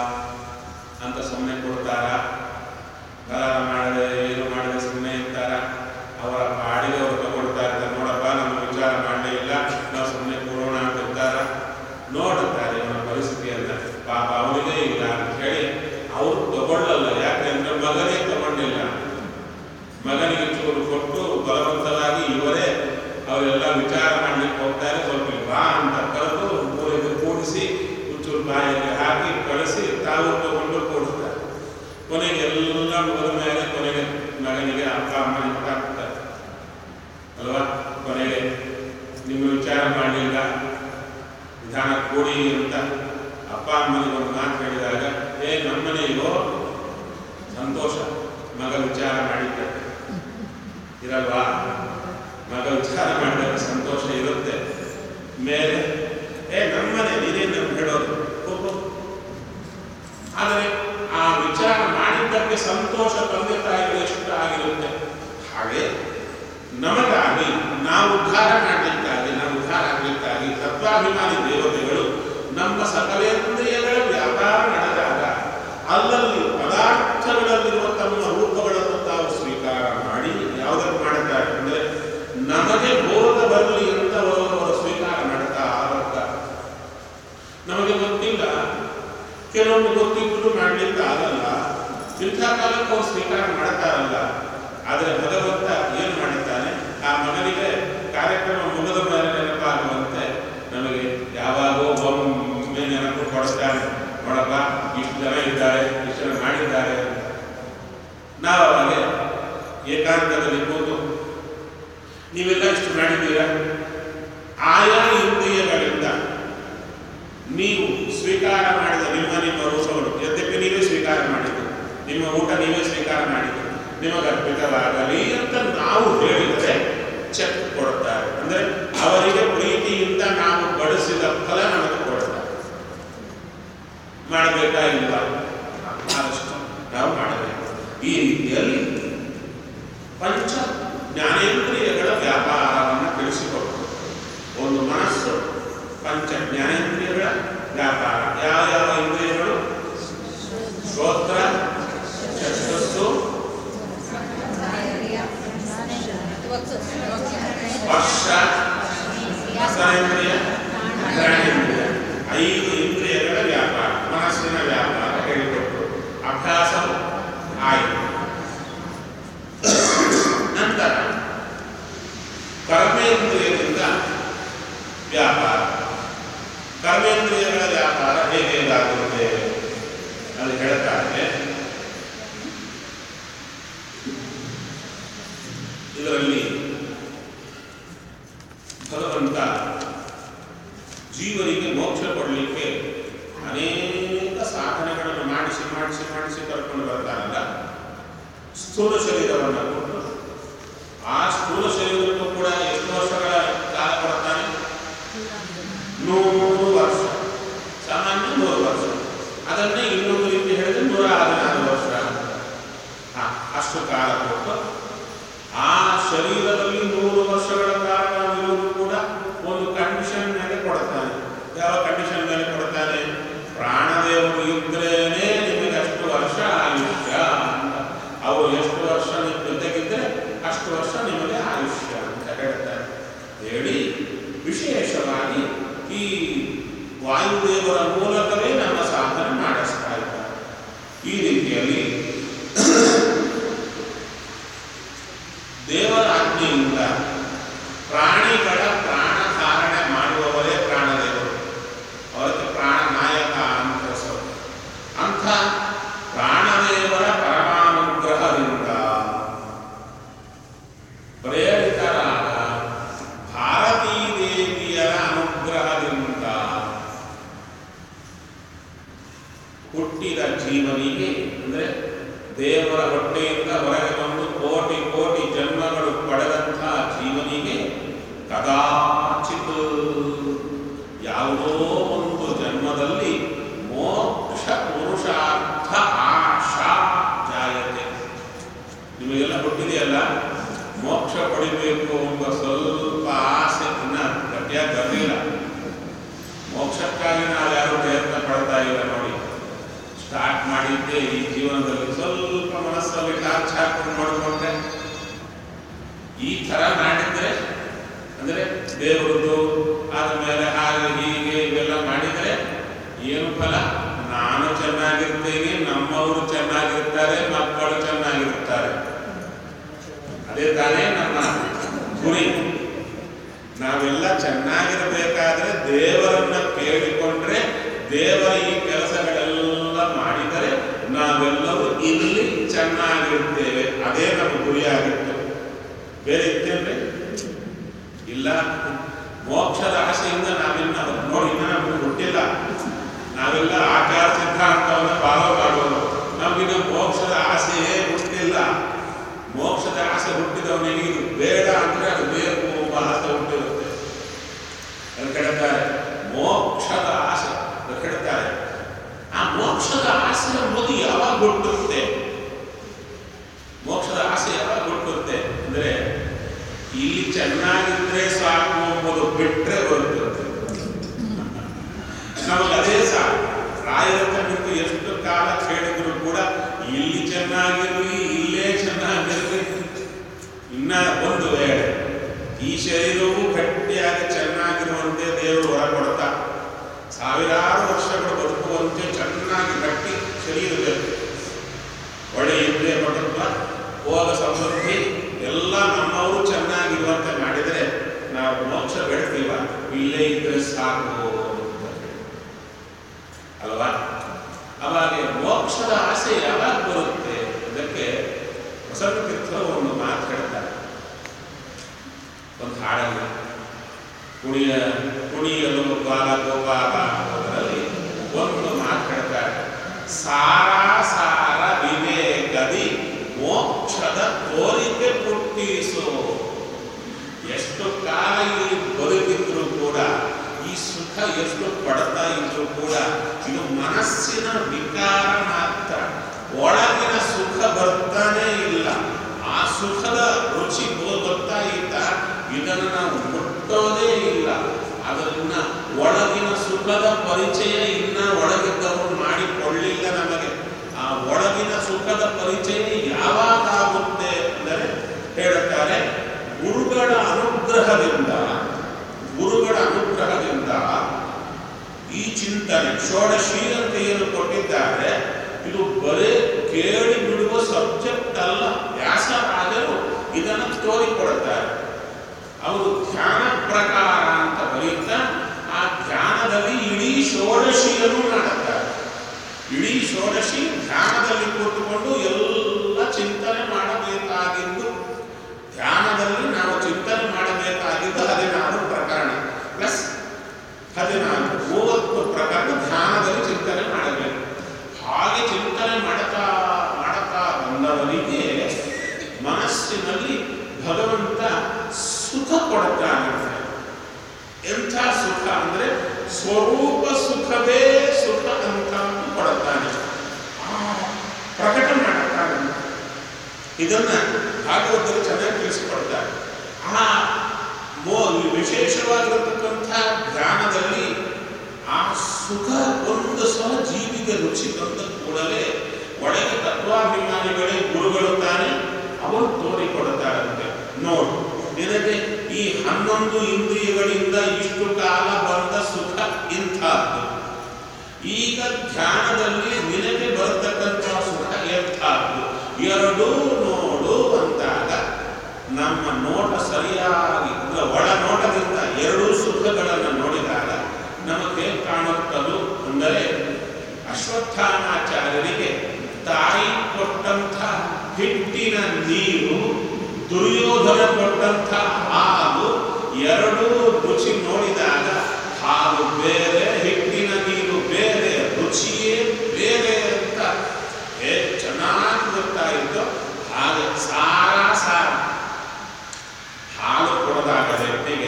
ಅಂತ ಸುಮ್ಮನೆ ಕೊಡ್ತಾರ ಬಲಾರ ಮಾಡದೆ ಏನು ಮಾಡದೆ ಸುಮ್ಮನೆ ಇರ್ತಾರ ಅವರ ಪಾಡಿಗೆ ಅವರು ತಗೊಳ್ತಾ ಇರ್ತಾರೆ ನೋಡಪ್ಪ ನಮ್ಮ ವಿಚಾರ ಮಾಡಲೇ ಇಲ್ಲ ನಾವು ಸುಮ್ಮನೆ ಕೊಡೋಣ ಅಂತ ಇರ್ತಾರ ನೋಡುತ್ತಾರೆ ಅವನ ಪರಿಸ್ಥಿತಿಯನ್ನ ಪಾಪ ಅವನಿಗೆ ಇಲ್ಲ ಅಂತ ಹೇಳಿ ಅವರು ತಗೊಳ್ಳಲ್ಲ ಯಾಕೆಂದ್ರೆ ಮಗನೇ ತಗೊಂಡಿಲ್ಲ ಮಗನಿಗೆ ಚೂರು ಕೊಟ್ಟು ಬಲವಂತವಾಗಿ ಇವರೇ ಅವರೆಲ್ಲ ವಿಚಾರ ಮಾಡ್ಲಿಕ್ಕೆ ಹೋಗ್ತಾರೆ ಸ್ವಲ್ಪ ಇಲ್ಲಿ ಬಾ ಅಂತ ಕರೆದು ಊರಿಗೆ ಕೂಡಿಸಿ ಚೂರು ಬಾಯಲ್ಲಿ ಹಾಕಿ ಕಳಿಸಿ ತಾವು ತಗೊಂಡು ಕೂಡಿಸ್ತಾರೆ ಕೊನೆಗೆ ಎಲ್ಲ ಮುಗಿದ ಮೇಲೆ ಕೊನೆಗೆ ಮಗನಿಗೆ ಅಪ್ಪ ಅಮ್ಮನಿಗೆ ಹಾಕ್ತಾರೆ ಅಲ್ವಾ ಕೊನೆಗೆ ನಿಮ್ಮ ವಿಚಾರ ಮಾಡಲಿಲ್ಲ ವಿಧಾನ ಕೂಡಿ ಅಂತ ಅಪ್ಪ ಅಮ್ಮನಿಗೆ ಒಂದು ಮಾತು ಹೇಳಿದಾಗ ಏ ನಮ್ಮನೆಯೋ ಸಂತೋಷ ಮಗ ವಿಚಾರ ಮಾಡಿದ್ದೆ ಇರಲ್ವಾ ಮಗ ವಿಚಾರ ಮಾಡಿದಾಗ ಸಂತೋಷ ಇರುತ್ತೆ ಮೇಲೆ ಏ ನಮ್ಮನೆ ನೀನೇನು ಹೇಳೋದು ಹೋಗು ಆದರೆ ಆ ವಿಚಾರ ಮಾಡಿದ್ದಕ್ಕೆ ಸಂತೋಷ ತಂದೆ ತಾಯಿಗೆ ಎಷ್ಟು ಆಗಿರುತ್ತೆ ಹಾಗೆ ನಮಗಾಗಿ ನಾವು ಉದ್ಧಾರ ಮಾಡಲಿಕ್ಕಾಗಿ ನಾವು ಉದ್ಧಾರ ಆಗಲಿಕ್ಕಾಗಿ ತತ್ವಾಭಿಮಾನಿ ದೇವತೆಗಳು ನಮ್ಮ ಸಕಲೇಂದ್ರಿಯಗಳ ವ್ಯಾಪಾರ ನಡೆದಾಗ ಅಲ್ಲಲ್ಲಿ ಪದಾರ್ಥಗಳಲ್ಲಿರುವ ತಮ್ಮ ರೂಪಗಳನ್ನು ತಾವು ಸ್ವೀಕಾರ ಮಾಡಿ ಯಾವುದನ್ನು ಮಾಡುತ್ತಾರೆ ಅಂದರೆ ನಮಗೆ ಬೋಧ ಬರಲಿ ಅಂತ ಅವರು ಸ್ವೀಕಾರ ಮಾಡುತ್ತಾ ಬರ್ತಾರೆ ನಮಗೆ ಗೊತ್ತಿಲ್ಲ ಕೆಲವೊಂದು ಗೊತ್ತಿದ್ರು ಮಾಡ್ಲಿಕ್ಕೆ ಆಗಲ್ಲ ಇಂಥ ಕಾಲಕ್ಕೆ ಅವ್ರು ಸ್ವೀಕಾರ ಮಾಡ್ತಾರಲ್ಲ ಆದರೆ ಭಗವಂತ ಏನು ಮಾಡುತ್ತಾನೆ ಆ ಮಗನಿಗೆ ಕಾರ್ಯಕ್ರಮ ಮುಗಿದ ಮೇಲೆ ನೆನಪಾಗುವಂತೆ ನಮಗೆ ಯಾವಾಗೋ ಒಮ್ಮೆ ನೆನಪು ಕೊಡಿಸ್ತಾನೆ ನೋಡಪ್ಪ ಇಷ್ಟು ಜನ ಇದ್ದಾರೆ ಇಷ್ಟು ಜನ ಮಾಡಿದ್ದಾರೆ ಅಂತ. ನಾವು ಅವಾಗ ಏಕಾಂತದಲ್ಲಿ ಕೂತು ನೀವೆಲ್ಲ ಇಷ್ಟು ಮಾಡಿದ್ದೀರಾ ಆಯಾ ಇಂದ್ರಿಯಗಳಿಂದ ನೀವು ಸ್ವೀಕಾರ ಮಾಡಿದ ನಿಮ್ಮ ನಿಮ್ಮ ರೂಪಗಳು ಯದ್ಯಪಿ ನೀವೇ ಸ್ವೀಕಾರ ಮಾಡಿದ್ದು ನಿಮ್ಮ ಊಟ ನೀವೇ ಸ್ವೀಕಾರ ಮಾಡಿದ್ದು ನಿಮಗೆ ಅರ್ಪಿತವಾಗಲಿ ಅಂತ ನಾವು ಹೇಳಿದರೆ ಚೆಕ್ ಕೊಡುತ್ತಾರೆ ಅಂದರೆ ಅವರಿಗೆ ಪ್ರೀತಿಯಿಂದ ನಾವು ಬಡಿಸಿದ ಫಲ ನಮಗೆ ಕೊಡುತ್ತಾರೆ ಮಾಡಬೇಕಾ ಇಲ್ಲ ಆದಷ್ಟು ನಾವು ಮಾಡಬೇಕು ಈ ರೀತಿಯಲ್ಲಿ ಪಂಚ ಜ್ಞಾನೇಂದ್ರಿಯಗಳ ವ್ಯಾಪಾರವನ್ನು ತಿಳಿಸಿಕೊಟ್ಟು ಒಂದು ಮನಸ್ಸು ಪಂಚ ಜ್ಞಾನೇಂದ್ರಿಯಗಳ ವ್ಯಾಪಾರ ಯಾವ ಯಾವ ಇಂದ್ರಿಯಗಳು ಶ್ರೋತ್ರ ಚಕ್ಷಸ್ಸು ಸ್ಪರ್ಶ ರಸನೇಂದ್ರಿಯ ಘ್ರಾಣೇಂದ್ರಿಯ ಐದು ಇಂದ್ರಿಯಗಳ ವ್ಯಾಪಾರ ಮನಸ್ಸಿನ ವ್ಯಾಪಾರ ಹೇಳಿಕೊಟ್ಟು ಅಭ್ಯಾಸ ಆಯಿತು ನಂತರ ಕರ್ಮೇಂದ್ರಿಯದಿಂದ ವ್ಯಾಪಾರ ಕರ್ಮೇಂದ್ರಿಯಗಳ ವ್ಯಾಪಾರ ಹೇಗೆ ಹೇಗಾಗುತ್ತೆ ಅಲ್ಲಿ ಹೇಳ್ತಾರೆ ಇದರಲ್ಲಿ ಭಗವಂತ ಜೀವನಿಗೆ ಮೋಕ್ಷ ಕೊಡಲಿಕ್ಕೆ ಅನೇಕ ಸಾಧನೆಗಳನ್ನು ಮಾಡಿಸಿ ಮಾಡಿಸಿ ಮಾಡಿಸಿ ಕರ್ಕೊಂಡು ಬರ್ತಾರಲ್ಲ ಸ್ಥೂಲ ಶರೀರವನ್ನು ಕೊಟ್ಟು ಆ ಸ್ಥೂಲ ಶರೀರಕ್ಕೂ ಕೂಡ ಎಷ್ಟು ವರ್ಷಗಳ ಕಾಲ ಕೊಡ್ತಾನೆ ನೂರು ವರ್ಷ ರೀತಿಯಲ್ಲಿ ದೇವರ ಆಜ್ಞೆಯಿಂದ ಪ್ರಾಣಿಗಳ ಪ್ರಾಣ ಧಾರಣೆ ಮಾಡುವವರೇ ಪ್ರಾಣದೇವರು ಅವರಿಗೆ ಪ್ರಾಣ ನಾಯಕ ಅಂತ ಹೆಸರು ಅಂಥ ಪ್ರಾಣದೇವರ ಪರಮಾನುಗ್ರಹದಿಂದ ಪ್ರೇರಿತರಾದ ಭಾರತೀ ದೇವಿಯರ ಅನುಗ್ರಹದಿಂದ ಹುಟ್ಟಿದ ಜೀವನಿಗೆ ಅಂದರೆ ದೇವರ ಹೊಟ್ಟೆಯಿಂದ ಹೊರಗೆ ಬಂದು ಕೋಟಿ ಕೋಟಿ ಜನ್ಮಗಳು ಪಡೆದಂತಹ ಜೀವನಿಗೆ ಕದಾಚಿತ್ ಯಾವುದೋ ಒಂದು ಜನ್ಮದಲ್ಲಿ ಮೋಕ್ಷ ಪುರುಷಾರ್ಥ ಆಶಾ ಜಾಯತೆ ನಿಮಗೆಲ್ಲ ಹುಟ್ಟಿದೆಯಲ್ಲ ಮೋಕ್ಷ ಪಡಿಬೇಕು ಎಂಬ ಸ್ವಲ್ಪ ಆಸೆ ಇನ್ನ ಗಟ್ಟಿಯಾಗಿ ಬರಲಿಲ್ಲ ಮೋಕ್ಷಕ್ಕಾಗಿ ನಾವು ಯಾರು ಪ್ರಯತ್ನ ಪಡ್ತಾ ಇಲ್ಲ ನೋಡಿ ಸ್ಟಾರ್ಟ್ ಮಾಡಿದ್ದೆ ಈ ಜೀವನದಲ್ಲಿ ಸ್ವಲ್ಪ ಮನಸ್ಸಲ್ಲಿ ಟಾರ್ಚ್ ಹಾಕೊಂಡು ನೋಡಿಕೊಂಡ್ರೆ ಈ ಥರ ಮಾಡಿದ್ರೆ ಅಂದರೆ ದೇವರದ್ದು ಆದಮೇಲೆ ಹಾಗೆ ಹೀಗೆ ಇವೆಲ್ಲ ಮಾಡಿದರೆ ಏನು ಫಲ ನಾನು ಚೆನ್ನಾಗಿರ್ತೇನೆ ನಮ್ಮವರು ಚೆನ್ನಾಗಿರ್ತಾರೆ ಮಕ್ಕಳು ಚೆನ್ನಾಗಿರ್ತಾರೆ ಅದೇ ತಾನೇ ನಮ್ಮ ಗುರಿ ನಾವೆಲ್ಲ ಚೆನ್ನಾಗಿರಬೇಕಾದ್ರೆ ದೇವರನ್ನ ಕೇಳಿಕೊಂಡ್ರೆ ದೇವರ ಈ ಕೆಲಸಗಳೆಲ್ಲ ಮಾಡಿದರೆ ನಾವೆಲ್ಲರೂ ಇಲ್ಲಿ ಚೆನ್ನಾಗಿರ್ತೇವೆ ಅದೇ ನಮ್ಮ ಗುರಿಯಾಗಿತ್ತು ಬೇರೆ ಇತ್ತೇನ್ರಿ ಇಲ್ಲ ಮೋಕ್ಷದ ಆಸೆಯಿಂದ ನಾವಿನ್ನ ನೋಡಿ ಇನ್ನ ನಮಗೆ ಹುಟ್ಟಿಲ್ಲ ನಾವೆಲ್ಲ ಆಚಾರ ಸಿದ್ಧಾಂತವನ್ನು ಫಾಲೋ ಮಾಡೋದು ನಮಗಿನ್ನ ಮೋಕ್ಷದ ಆಸೆಯೇ ಹುಟ್ಟಿಲ್ಲ ಮೋಕ್ಷದ ಆಸೆ ಹುಟ್ಟಿದವನಿಗೆ ಇದು ಬೇಡ ಅಂದ್ರೆ ಅದು ಬೇಕು ಎಂಬ ಆಸೆ ಹುಟ್ಟಿರುತ್ತೆ ಅದು ಕೆಡುತ್ತಾರೆ ಮೋಕ್ಷದ ಆಸೆ ಅದು ಕೆಡುತ್ತಾರೆ ಆ ಮೋಕ್ಷದ ಆಸೆ ಎಂಬುದು ಯಾವಾಗ ಹುಟ್ಟುತ್ತೆ ಮೋಕ್ಷದ ಆಸೆ ಯಾವಾಗ ಹುಟ್ಟುತ್ತೆ ಅಂದ್ರೆ ಇಲ್ಲಿ ಚೆನ್ನಾಗಿದ್ರೆ ಸಾಕು ಎಂಬುದು ಬಿಟ್ರೆ ಬರುತ್ತದೆ ನಮಗೆ ಅದೇ ಸಾಕು ರಾಯರತ್ತ ಬಿಟ್ಟು ಎಷ್ಟು ಕಾಲ ಕೇಳಿದ್ರು ಕೂಡ ಇಲ್ಲಿ ಚೆನ್ನಾಗಿರ್ಲಿ ಇಲ್ಲೇ ಚೆನ್ನಾಗಿರ್ಲಿ ಇನ್ನ ಒಂದು ವೇಳೆ ಈ ಶರೀರವು ಗಟ್ಟಿಯಾಗಿ ಚೆನ್ನಾಗಿರುವಂತೆ ದೇವರು ಹೊರ ಕೊಡ್ತಾ ಸಾವಿರಾರು ವರ್ಷಗಳು ಬದುಕುವಂತೆ ಚೆನ್ನಾಗಿ ಗಟ್ಟಿ ಶರೀರ ಬೇಕು ಒಳ್ಳೆ ಇಂದ್ರಿಯ ಪಟತ್ವ ಭೋಗ ಸಮೃದ್ಧಿ ಎಲ್ಲ ನಮ್ಮವರು ಚೆನ್ನಾಗಿರುವಂತೆ ಮಾಡಿದರೆ ನಾವು ಮೋಕ್ಷ ಬೇಡ್ತೀವ ಇಲ್ಲೇ ಇದ್ರೆ ಸಾಕು ಅಂತ ಹೇಳಿ. ಅಲ್ವಾ ಅವಾಗ ಮೋಕ್ಷದ ಆಸೆ ಯಾವಾಗ ಬರುತ್ತೆ ಅದಕ್ಕೆ ವಸಂತ ತೀರ್ಥರು ಒಂದು ಮಾತು ಹೇಳ್ತಾರೆ ಒಂದು ಹಾಡಲ್ಲಿ ಕುಣಿಯ ಕುಣಿಯಲು ಬಾಲ ಗೋಪಾಲ ಅನ್ನೋದರಲ್ಲಿ ಒಂದು ಮಾತು ಹೇಳ್ತಾರೆ ಸಾರ ಸಾರ ವಿವೇಕದಿ ಮೋಕ್ಷದ ತೋರಿಕೆ ಪುಟ್ಟಿಸು ಎಷ್ಟು ಕಾಲ ಇಲ್ಲಿ ಬದುಕಿದ್ರು ಕೂಡ ಈ ಸುಖ ಎಷ್ಟು ಪಡ್ತಾ ಇದ್ರು ಕೂಡ ಇದು ಮನಸ್ಸಿನ ವಿಕಾರ ಮಾತ್ರ ಒಳಗಿನ ಸುಖ ಬರ್ತಾನೇ ಇಲ್ಲ ಆ ಸುಖದ ರುಚಿ ಗೊ- ಗೊತ್ತಾ ಇದ್ದ ಇದನ್ನು ನಾವು ಮುಟ್ಟೋದೇ ಇಲ್ಲ ಅದನ್ನ ಒಳಗಿನ ಸುಖದ ಪರಿಚಯ ಇನ್ನ ಒಳಗಿದ್ದವರು ಮಾಡಿಕೊಳ್ಳಿಲ್ಲ ನಮಗೆ ಆ ಒಳಗಿನ ಸುಖದ ಪರಿಚಯ ಯಾವಾಗ ಆಗುತ್ತೆ ಅಂದರೆ ಹೇಳುತ್ತಾರೆ ಗುರುಗಳ ಅನುಗ್ರಹದಿಂದ ಗುರುಗಳ ಅನುಗ್ರಹದಿಂದ ಈ ಚಿಂತನೆ ಷೋಡಶಿ ಅಂತ ಏನು ಕೊಟ್ಟಿದ್ದಾರೆ ಇದು ಬರೇ ಕೇಳಿ ಬಿಡುವ ಸಬ್ಜೆಕ್ಟ್ ಅಲ್ಲ ವ್ಯಾಸರಾಜರು ಇದನ್ನು ತೋರಿಕೊಡುತ್ತಾರೆ ಅವರು ಧ್ಯಾನ ಪ್ರಕಾರ ಅಂತ ಬರೆಯುತ್ತಾ ಆ ಧ್ಯಾನದಲ್ಲಿ ಇಡೀ ಷೋಡಶಿಯನ್ನು ಮಾಡುತ್ತಾರೆ ಇಡೀ ಷೋಡಶಿ ಧ್ಯಾನದಲ್ಲಿ ಕೂತುಕೊಂಡು ಎಲ್ಲ ಚಿಂತನೆ ಮಾಡಬೇಕಾಗಿದ್ದು ಧ್ಯಾನದಲ್ಲಿ ನಾವು ಚಿಂತನೆ ಮಾಡಬೇಕಾಗಿದ್ದು ಹದಿನಾರು ಪ್ರಕರಣ ಪ್ಲಸ್ ಹದಿನಾಲ್ಕು ಮೂವತ್ತು ಪ್ರಕರಣ ಧ್ಯಾನದಲ್ಲಿ ಚಿಂತನೆ ಮಾಡಬೇಕು ಹಾಗೆ ಚಿಂತನೆ ಮಾಡ್ತಾ ಮಾಡ್ತಾ ಬಂದವರಿಗೆ ಮನಸ್ಸಿನಲ್ಲಿ ಭಗವಂತ ಸುಖ ಕೊಡುತ್ತಾನೆ ಎಂಥ ಸುಖ ಅಂದ್ರೆ ಸ್ವರೂಪ ಸುಖವೇ ಸುಖ ಅಂತ ಕೊಡುತ್ತಾನೆ ಆ, ಪ್ರಕಟ ಮಾಡುತ್ತಾನೆ ಇದನ್ನ ಭಾಗವತರು ಚೆನ್ನಾಗಿ ತಿಳಿಸಿಕೊಡ್ತಾರೆ ಆ ಮೋ ವಿಶೇಷವಾಗಿರತಕ್ಕಂಥ ಧ್ಯಾನದಲ್ಲಿ ಆ ಸುಖ ಒಂದು ಸಲ ಜೀವಿಗೆ ರುಚಿ ಬಂದ ಕೂಡಲೇ ಒಳಗೆ ತತ್ವಾಭಿಮಾನಿಗಳೇ ಗುರುಗಳು ತಾನೆ ಅವರು ತೋರಿಕೊಡುತ್ತಾರಂತೆ ನೋಡು ನಿನಗೆ ಈ ಹನ್ನೊಂದು ಇಂದ್ರಿಯಗಳಿಂದ ಇಷ್ಟು ಕಾಲ ಬಂದ ಸುಖ ಇಂಥದ್ದು ಈಗ ಧ್ಯಾನದಲ್ಲಿ ನಿನಗೆ ಬರತಕ್ಕಂಥ ಸುಖ ಶ್ರೇಷ್ಠದ್ದು ಎರಡೂ ನೋಡು ಅಂದಾಗ ನಮ್ಮ ನೋಟ ಸರಿಯಾಗಿ ಅಂದ್ರೆ ಒಳ ನೋಟದಿಂದ ಎರಡೂ ಸುಖಗಳನ್ನು ನೋಡಿದಾಗ ನಮಗೆ ಕಾಣುತ್ತದು ಅಂದರೆ ಅಶ್ವತ್ಥಾಮಾಚಾರ್ಯರಿಗೆ ತಾಯಿ ಕೊಟ್ಟಂಥ ಹಿಟ್ಟಿನ ನೀರು ದುರ್ಯೋಧನ ಕೊಟ್ಟಂಥ ಹಾಲು ಎರಡೂ ರುಚಿ ನೋಡಿದಾಗ ಹಾಲು ಬೇರೆ ಹಿಟ್ಟಿನ ನೀರು ಬೇರೆ ರುಚಿಯೇ ಬೇರೆ ಅಂತ ಹೇಗೆ ಚೆನ್ನಾಗಿ ಗೊತ್ತಾಯಿತು ಹಾಗೆ ಸಾರ ಸಾರ ಹಾಲು ಕೊಡದಾಗ ವ್ಯಕ್ತಿಗೆ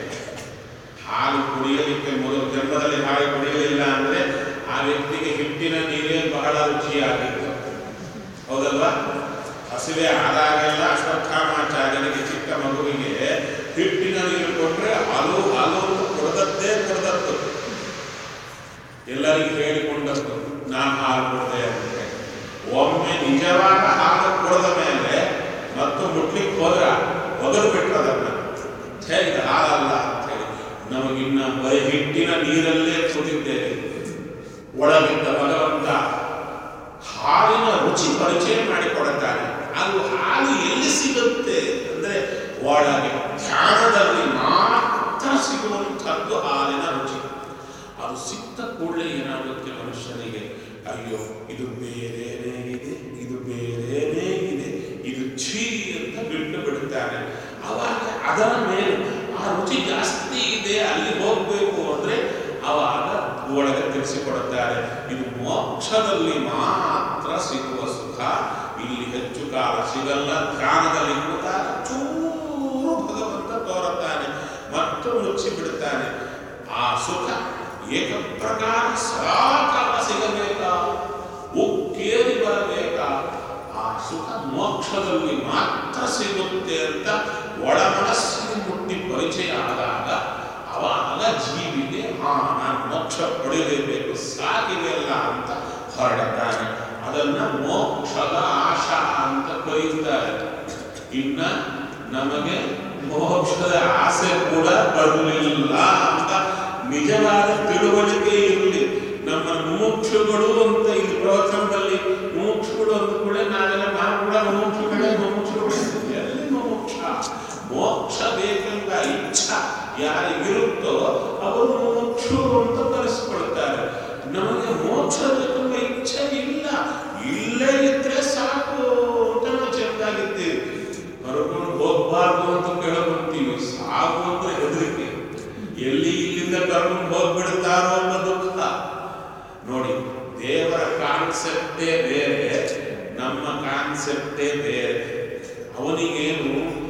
ಹಾಲು ಕುಡಿಯಲಿಕ್ಕೆ ಮೊದಲು ಜನ್ಮದಲ್ಲಿ ಹಾಲು ಕುಡಿಯಲಿಲ್ಲ ಅಂದ್ರೆ ಆ ವ್ಯಕ್ತಿಗೆ ಹಿಟ್ಟಿನ ನೀರೇ ಬಹಳ ರುಚಿಯಾಗಿತ್ತು ಹೌದಲ್ವಾ ಹಸಿವೆ ಆದಾಗೆಲ್ಲ ಅಶ್ವತ್ಥಾಮಾಚಾರ್ಯನಿಗೆ ಚಿಕ್ಕ ಮಗುವಿಗೆ ಹಿಟ್ಟಿನ ನೀರು ಕೊಟ್ರೆ ಹಾಲು ಹಾಲು ಅಂತ ಕೊಡದದ್ದೇ ಕೊಡದದ್ದು ಎಲ್ಲರಿಗೂ ಹೇಳಿಕೊಂಡದ್ದು ನಾನು ಹಾಲು ಕೊಡದೆ ಅಂತ ಒಮ್ಮೆ ನಿಜವಾದ ಹಾಲು ಕೊಡದ ಮೇಲೆ ಮತ್ತು ಮುಟ್ಲಿಕ್ಕೆ ಹೋದ್ರ ಒಗರು ಬಿಟ್ಟದನ್ನ ಛೇ ಇದು ಹಾಲಲ್ಲ ಅಂತ ಹೇಳಿ ನಮಗಿನ್ನ ಬರೀ ಹಿಟ್ಟಿನ ನೀರಲ್ಲೇ ಕುದಿದ್ದೇವೆ ಒಳಗಿದ್ದ ಭಗವಂತ ಹಾಲಿನ ರುಚಿ ಪರಿಚಯ ಮಾಡಿಕೊಡುತ್ತಾನೆ ಅದು ಹಾಲು ಎಲ್ಲಿ ಸಿಗುತ್ತೆ ಅಂದ್ರೆ ಒಳಗೆ ಧ್ಯಾನದಲ್ಲಿ ಮಾತ್ರ ಸಿಗುವಂಥದ್ದು ಹಾಲಿನ ರುಚಿ ಅದು ಸಿಕ್ಕ ಕೂಡಲೇ ಏನಾಗುತ್ತೆ ಮನುಷ್ಯನಿಗೆ ಅಯ್ಯೋ ಇದು ಬೇರೆನೇ ಇದೆ ಇದು ಬೇರೆನೇ ಇದೆ ಇದು ಛೀ ಅಂತ ಬಿಟ್ಟು ಬಿಡುತ್ತಾನೆ ಅವಾಗ ಅದರ ಮೇಲೆ ಆ ರುಚಿ ಜಾಸ್ತಿ ಇದೆ ಅಲ್ಲಿ ಹೋಗ್ಬೇಕು ಅಂದ್ರೆ ಅವಾಗ ಒಳಗೆ ತಿಳಿಸಿಕೊಡುತ್ತಾರೆ ಇದು ಮೋಕ್ಷದಲ್ಲಿ ಮಾತ್ರ ಸಿಗುವ ಸುಖ ಇಲ್ಲಿ ಹೆಚ್ಚು ಕಾಲ ಸಿಗಲ್ಲ ಧ್ಯಾನದಲ್ಲಿ ಕೂತಾಗ ಚೂರು ಭಗವಂತ ತೋರುತ್ತಾನೆ ಮತ್ತು ಮುಚ್ಚಿ ಬಿಡುತ್ತಾನೆ ಆ ಸುಖ ಏಕಪ್ರಕಾರ ಸದಾಕಾಲ ಸಿಗಬೇಕಾ ಉಕ್ಕೇರಿ ಬರಬೇಕಾ ಆ ಸುಖ ಮೋಕ್ಷದಲ್ಲಿ ಮಾತ್ರ ಸಿಗುತ್ತೆ ಅಂತ ಒಳ ಮನಸ್ಸಿಗೆ ಮುಟ್ಟಿ ಪರಿಚಯ ಆದಾಗ ಅವಾಗ ಜೀವಿಗೆ ಹಾ ನಾನು ಮೋಕ್ಷ ಪಡೆಯಲೇಬೇಕು ಸಾಗಿವೆಯಲ್ಲ ಅಂತ ಹೊರಡುತ್ತಾನೆ ಅದನ್ನ ಮೋಕ್ಷದ ಆಶಾ ಅಂತ ಕರೆಯುತ್ತಾರೆ ಇನ್ನ ನಮಗೆ ಮೋಕ್ಷದ ಆಸೆ ಕೂಡ ಬರಲಿಲ್ಲ ಅಂತ ನಿಜವಾದ ತಿಳುವಳಿಕೆ ಇರಲಿ ನಮ್ಮ ಮುಮುಕ್ಷುಗಳು ಅಂತ ಇಲ್ಲಿ ಪ್ರವಚನದಲ್ಲಿ ಮುಮುಕ್ಷುಗಳು ಅಂತ ಕೂಡ ನಾವೆಲ್ಲ ನಾವು ಕೂಡ ಮುಮುಕ್ಷುಗಳೇ ಮುಮುಕ್ಷುಗಳು ಎಲ್ಲಿ ಮುಮುಕ್ಷ ಮೋಕ್ಷ ಬೇಕೆಂಬ ಇಚ್ಛಾ ಯಾರಿಗಿರುತ್ತೋ ಅವರು ಮುಮುಕ್ಷು ಅಂತ ಕರೆಸಿಕೊಳ್ತಾರೆ ನಮಗೆ ಮೋಕ್ಷ ಬೇಕೆಂಬ ಇಚ್ಛೆ ಇಲ್ಲ ಇಲ್ಲೇ ಇದ್ರೆ ಸಾಕು ಅಂತ ನಾವು ಚೆಂದಾಗಿದ್ದೀವಿ ಕರ್ಕೊಂಡು ಹೋಗ್ಬಾರ್ದು ಅಂತ ಕೇಳಬರ್ತೀವಿ ಸಾಕು ಅಂದ್ರೆ ಹೆದರಿಕೆ ಎಲ್ಲಿ ಇಲ್ಲಿಂದ ಕರ್ಕೊಂಡು ಹೋಗ್ಬಿಡ್ತಾರೋ ಅನ್ನೋ ದುಃಖ ನೋಡಿ ದೇವರ ಕಾನ್ಸೆಪ್ಟೇ ಬೇರೆ ನಮ್ಮ ಕಾನ್ಸೆಪ್ಟೇ ಬೇರೆ ಅವನಿಗೇನು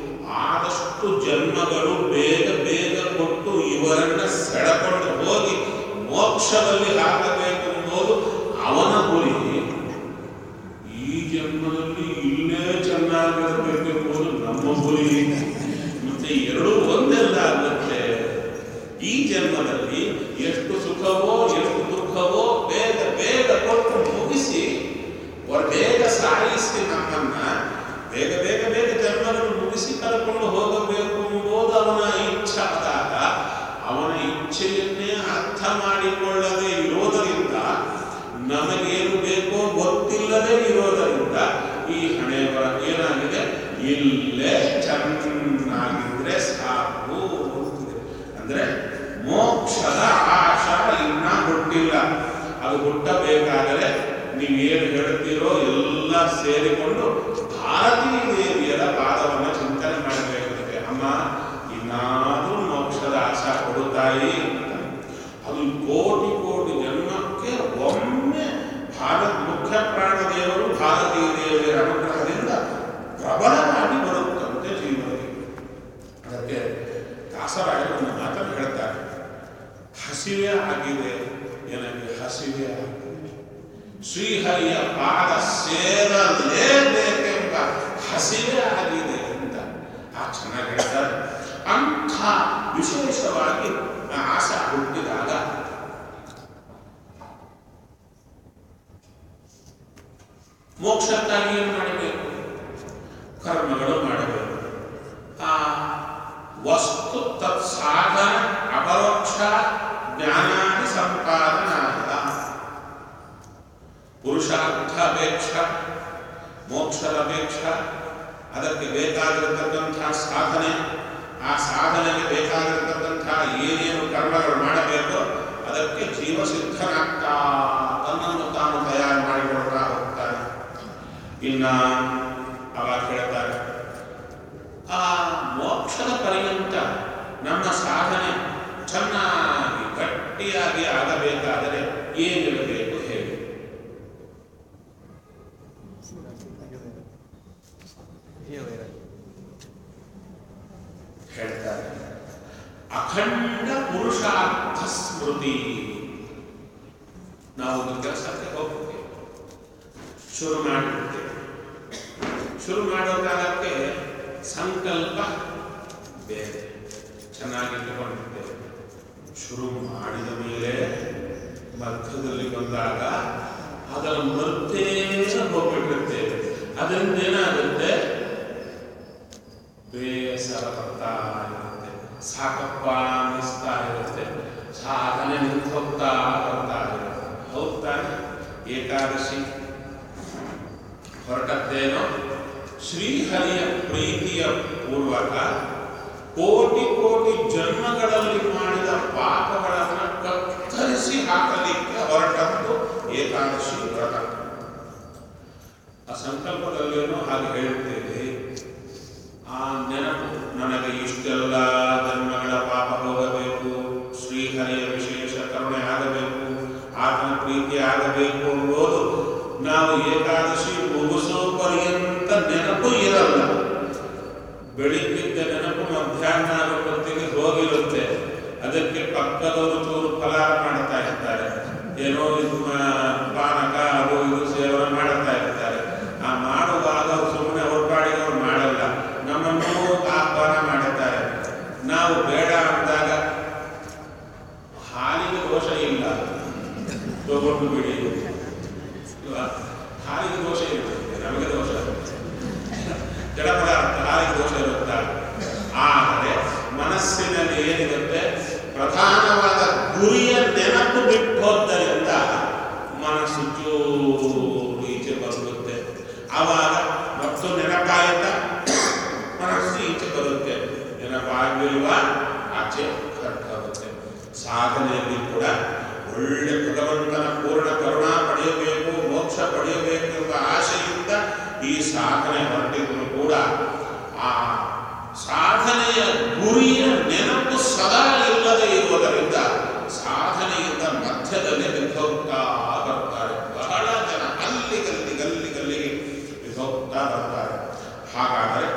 ಆದಷ್ಟು ಜನ್ಮಗಳು ಬೇಗ ಬೇಗ ಕೊಟ್ಟು ಇವರನ್ನ ಸೆಳೆಕೊಂಡು ಹೋಗಿ ಮೋಕ್ಷದಲ್ಲಿ ಹಾಕಬೇಕು ಎಂಬುದು ಅವನ ಗುರಿ ಈ ಜನ್ಮದಲ್ಲಿ ಇಲ್ಲೇ ಚೆನ್ನಾಗಿರಬೇಕು ಎಂಬುದು ನಮ್ಮ ಗುರಿ ಮತ್ತೆ ಎರಡೂ ಒಂದೆಲ್ಲ ಆಗುತ್ತೆ ಈ ಜನ್ಮದಲ್ಲಿ ಎಷ್ಟು ಸುಖವೋ ಎಷ್ಟು ದುಃಖವೋ ಬೇಗ ಬೇಗ ಕೊಟ್ಟು ಮುಗಿಸಿ ಅವ್ರ ಬೇಗ ಸಾಯಿಸಿ ನಮ್ಮನ್ನ ಬೇಗ ಬೇಗ ಬೇಗ ಜನ್ಮಗಳನ್ನು ಮುಗಿಸಿ ಕರ್ಕೊಂಡು ಹೋಗಬೇಕು ಎಂಬುದು ಅವನ ಇಚ್ಛೆ ಆದಾಗ ಅವನ ಇಚ್ಛೆಯನ್ನೇ ಅರ್ಥ ಮಾಡಿಕೊಳ್ಳದೆ ಇರೋದರಿಂದ ನಮಗೇನು ಬೇಕೋ ಗೊತ್ತಿಲ್ಲದೆ ಇರೋದರಿಂದ ಈ ಹಣೆ ಬರ ಏನಾಗಿದೆ ಇಲ್ಲೇ ಚೆನ್ನಾಗಿದ್ರೆ ಸಾಕು ಅಂತಿದೆ. ಅಂದ್ರೆ ಮೋಕ್ಷದ ಆಶಾ ಇನ್ನ ಹುಟ್ಟಿಲ್ಲ ಅದು ಹುಟ್ಟಬೇಕಾದರೆ ನೀವೇನು ಹೇಳ್ತೀರೋ ಎಲ್ಲ ಸೇರಿಕೊಂಡು ಭಾರತೀ ದೇವಿಯರ ಪಾದವನ್ನು ಚಿಂತನೆ ಮಾಡಬೇಕಾಗುತ್ತೆ ಅಮ್ಮ ಇನ್ನಾದ್ರೂ ಮೋಕ್ಷದ ಆಶಾ ಕೊಡುತ್ತಾಯಿ ಅಂತ ಅದು ಕೋಟಿ ಕೋಟಿ ಜನ್ಮಕ್ಕೆ ಒಮ್ಮೆ ಭಾರತ ಮುಖ್ಯ ಪ್ರಾಣದೇವರು ಭಾರತೀಯ ದೇವಿಯರ ಅನುಗ್ರಹದಿಂದ ಪ್ರಬಲವಾಗಿ ಬರುತ್ತಂತೆ ಜೀವನಕ್ಕೆ ಅದಕ್ಕೆ ದಾಸರಾಯರು ಒಂದು ಮಾತನ್ನು ಹೇಳ್ತಾರೆ ಹಸಿವೆ ಆಗಿದೆ ನನಗೆ ಹಸಿವೆ ಆಗಿದೆ ಶ್ರೀಹರಿಯ ಪಾದ ಸೇರಲೇಬೇಕೆಂಬ ಹಸಿವೆ ಆಗಿದೆ ಅಂತ ಆ ಚೆನ್ನಾಗಿ ಹೇಳ್ತಾರೆ ಅಂಥ ವಿಶೇಷವಾಗಿ ಆ ಆಸೆ ಹುಟ್ಟಿದಾಗ ಮೋಕ್ಷಕ್ಕಾಗಿ ಏನು ಮಾಡಬೇಕು ಕರ್ಮಗಳು ಮಾಡಬೇಕು ಆ ವಸ್ತು ತತ್ಸಾಧನ ಅಪರೋಕ್ಷ ಜ್ಞಾನಾದಿ ಸಂಪಾದನಾದ ಪುರುಷಾರ್ಥ ಅಪೇಕ್ಷ ಮೋಕ್ಷದ ಅಪೇಕ್ಷ ಅದಕ್ಕೆ ಬೇಕಾಗಿರತಕ್ಕಂಥ ಸಾಧನೆ ಆ ಸಾಧನೆಗೆ ಬೇಕಾಗಿರತಕ್ಕಂಥ ಏನೇನು ಕರ್ಮಗಳು ಮಾಡಬೇಕೋ ಅದಕ್ಕೆ ಜೀವ ಸಿದ್ಧನಾಗ್ತಾ ತನ್ನನ್ನು ತಾನು ತಯಾರು ಮಾಡಿಕೊಳ್ತಾ ಹೋಗ್ತಾನೆ ಇನ್ನ ಅವಾಗ ಹೇಳ್ತಾರೆ ಆ ಮೋಕ್ಷದ ಪರ್ಯಂತ ನಮ್ಮ ಸಾಧನೆ ಚೆನ್ನಾಗಿ ಗಟ್ಟಿಯಾಗಿ ಆಗಬೇಕಾದರೆ ಏನಿರಬೇಕು ಹೇಳಿ ಹೇಳ್ತಾರೆ ಅಖಂಡ ಪುರುಷಾರ್ಥ ಸ್ಮೃತಿ ನಾವು ಒಂದು ಕೆಲಸಕ್ಕೆ ಹೋಗ್ತೇವೆ ಶುರು ಮಾಡಿಬಿಡ್ತೇವೆ ಶುರು ಮಾಡೋ ಕಾಲಕ್ಕೆ ಸಂಕಲ್ಪ ಬೇರೆ ಚೆನ್ನಾಗಿಟ್ಟುಕೊಂಡಿರ್ತೇವೆ ಶುರು ಮಾಡಿದ ಮೇಲೆ ಮಧ್ಯದಲ್ಲಿ ಬಂದಾಗ ಅದರ ಮಧ್ಯೆ ಹೋಗ್ಬಿಟ್ಟಿರ್ತೇವೆ ಅದರಿಂದ ಏನಾಗುತ್ತೆ ಬೇಸರ ಬರ್ತಾ ಇರುತ್ತೆ ಸಾಕಪ್ಪ ಅನ್ನಿಸ್ತಾ ಇರುತ್ತೆ ಸಾಧನೆ ನಿಂತು ಹೋಗ್ತಾ ಬರ್ತಾ ಇರುತ್ತೆ ಹೌದ್ ತಾನೆ ಏಕಾದಶಿ ಹೊರಟದ್ದೇನೋ ಶ್ರೀಹರಿಯ ಪ್ರೀತಿಯ ಪೂರ್ವಕ ಕೋಟಿ ಕೋಟಿ ಜನ್ಮಗಳಲ್ಲಿ ಮಾಡಿದ ಪಾಪಗಳನ್ನು ಕತ್ತರಿಸಿ ಹಾಕಲಿಕ್ಕೆ ಹೊರಟದ್ದು ಏಕಾದಶಿ ವ್ರತ ಆ ಸಂಕಲ್ಪದಲ್ಲೇನೋ ಹಾಗೆ ಹೇಳುತ್ತೇವೆ ಆ ನೆನಪು ನನಗೆ ಇಷ್ಟೆಲ್ಲ ಜನ್ಮಗಳ ಪಾಪ ಹೋಗಬೇಕು ಶ್ರೀಹರಿಯ ವಿಶೇಷ ಕರುಣೆ ಆಗಬೇಕು ಆತನ ಪ್ರೀತಿ ಆಗಬೇಕು ಎಂಬುದು ನಾವು ಏಕಾದಶಿ ಮುಗಿಸೋ ಪರ್ಯಂತ ನೆನಪು ಇರಲ್ಲ ಬೆಳಿಗ್ಗಿದ್ದ ನೆನಪು ಮಧ್ಯಾಹ್ನ ಆಗೋ ಹೊತ್ತಿಗೆ ಹೋಗಿರುತ್ತೆ ಅದಕ್ಕೆ ಪಕ್ಕದವರು ಚೂರು ಫಲಾರ ಮಾಡ್ತಾ ಇರ್ತಾರೆ ಏನೋ ಇದು ಮ- ಪಾನಕ ಅದು ಇದು ಸೇವನೆ ಮಾಡ್ತಾ ಇರ್ತಾರೆ ಆ ಮಾಡುವಾಗ ಅವ್ರು ಸುಮ್ಮನೆ ಅವ್ರ ಪಾಡಿಗೆ ಅವ್ರು ಮಾಡಲ್ಲ ನಮ್ಮನ್ನು ಆಹ್ವಾನ ಮಾಡುತ್ತಾರೆ ನಾವು ಬೇಡ ಅಂದಾಗ ಹಾಲಿಗೆ ದೋಷ ಇಲ್ಲ ತಗೊಂಡು ಬಿಡಿ ಅಲ್ವಾ? ಹಾಲಿಗೆ ದೋಷ ಇರುತ್ತೆ ನಮಗೆ ದೋಷ ಜಡ ಪದಾರ್ಥ ಹಾಲಿಗೆ ದೋಷ ಇರುತ್ತಾ ಆದರೆ ಮನಸ್ಸಿನಲ್ಲಿ ಏನಿರುತ್ತೆ ಪ್ರಧಾನವಾದ ಗುರಿಯ ನೆನಪು ಬಿಟ್ಟು ಹೋದ್ದರಿಂದ ಮನಸ್ಸು ಚೂರು ಈಚೆ ಬರುತ್ತೆ ಆವಾಗ ಮತ್ತು ನೆನಪಾಯಿತ ಮನಸ್ಸು ಈಚೆ ಬರುತ್ತೆ ನೆನಪಾಗಿಲ್ವಾ ಆಚೆ ಹೊರಟೋಗುತ್ತೆ ಸಾಧನೆಯಲ್ಲಿ ಕೂಡ ಒಳ್ಳೆ ಭಗವಂತನ ಪೂರ್ಣ ಕರುಣಾ ಪಡೆಯಬೇಕು ಮೋಕ್ಷ ಪಡೆಯಬೇಕು ಎಂಬ ಆಶೆಯಿಂದ ಈ ಸಾಧನೆ ಹೊರಟಿದ್ರು ಕೂಡ ಆ ಸಾಧನೆಯ ಗುರಿಯ ನೆನಪು ಸದಾ ಇಲ್ಲದೆ ಇರುವುದರಿಂದ ಸಾಧನೆಯಿಂದ ಮಧ್ಯದಲ್ಲಿ ಬಿದ್ದೋಗ್ತಾ ಬರ್ತಾರೆ ಬಹಳ ಜನ ಅಲ್ಲಿ ಗಲ್ಲಿ ಗಲ್ಲಿ ಗಲ್ಲಿಗೆ ಬಿದ್ದೋಗ್ತಾ ಬರ್ತಾರೆ ಹಾಗಾದರೆ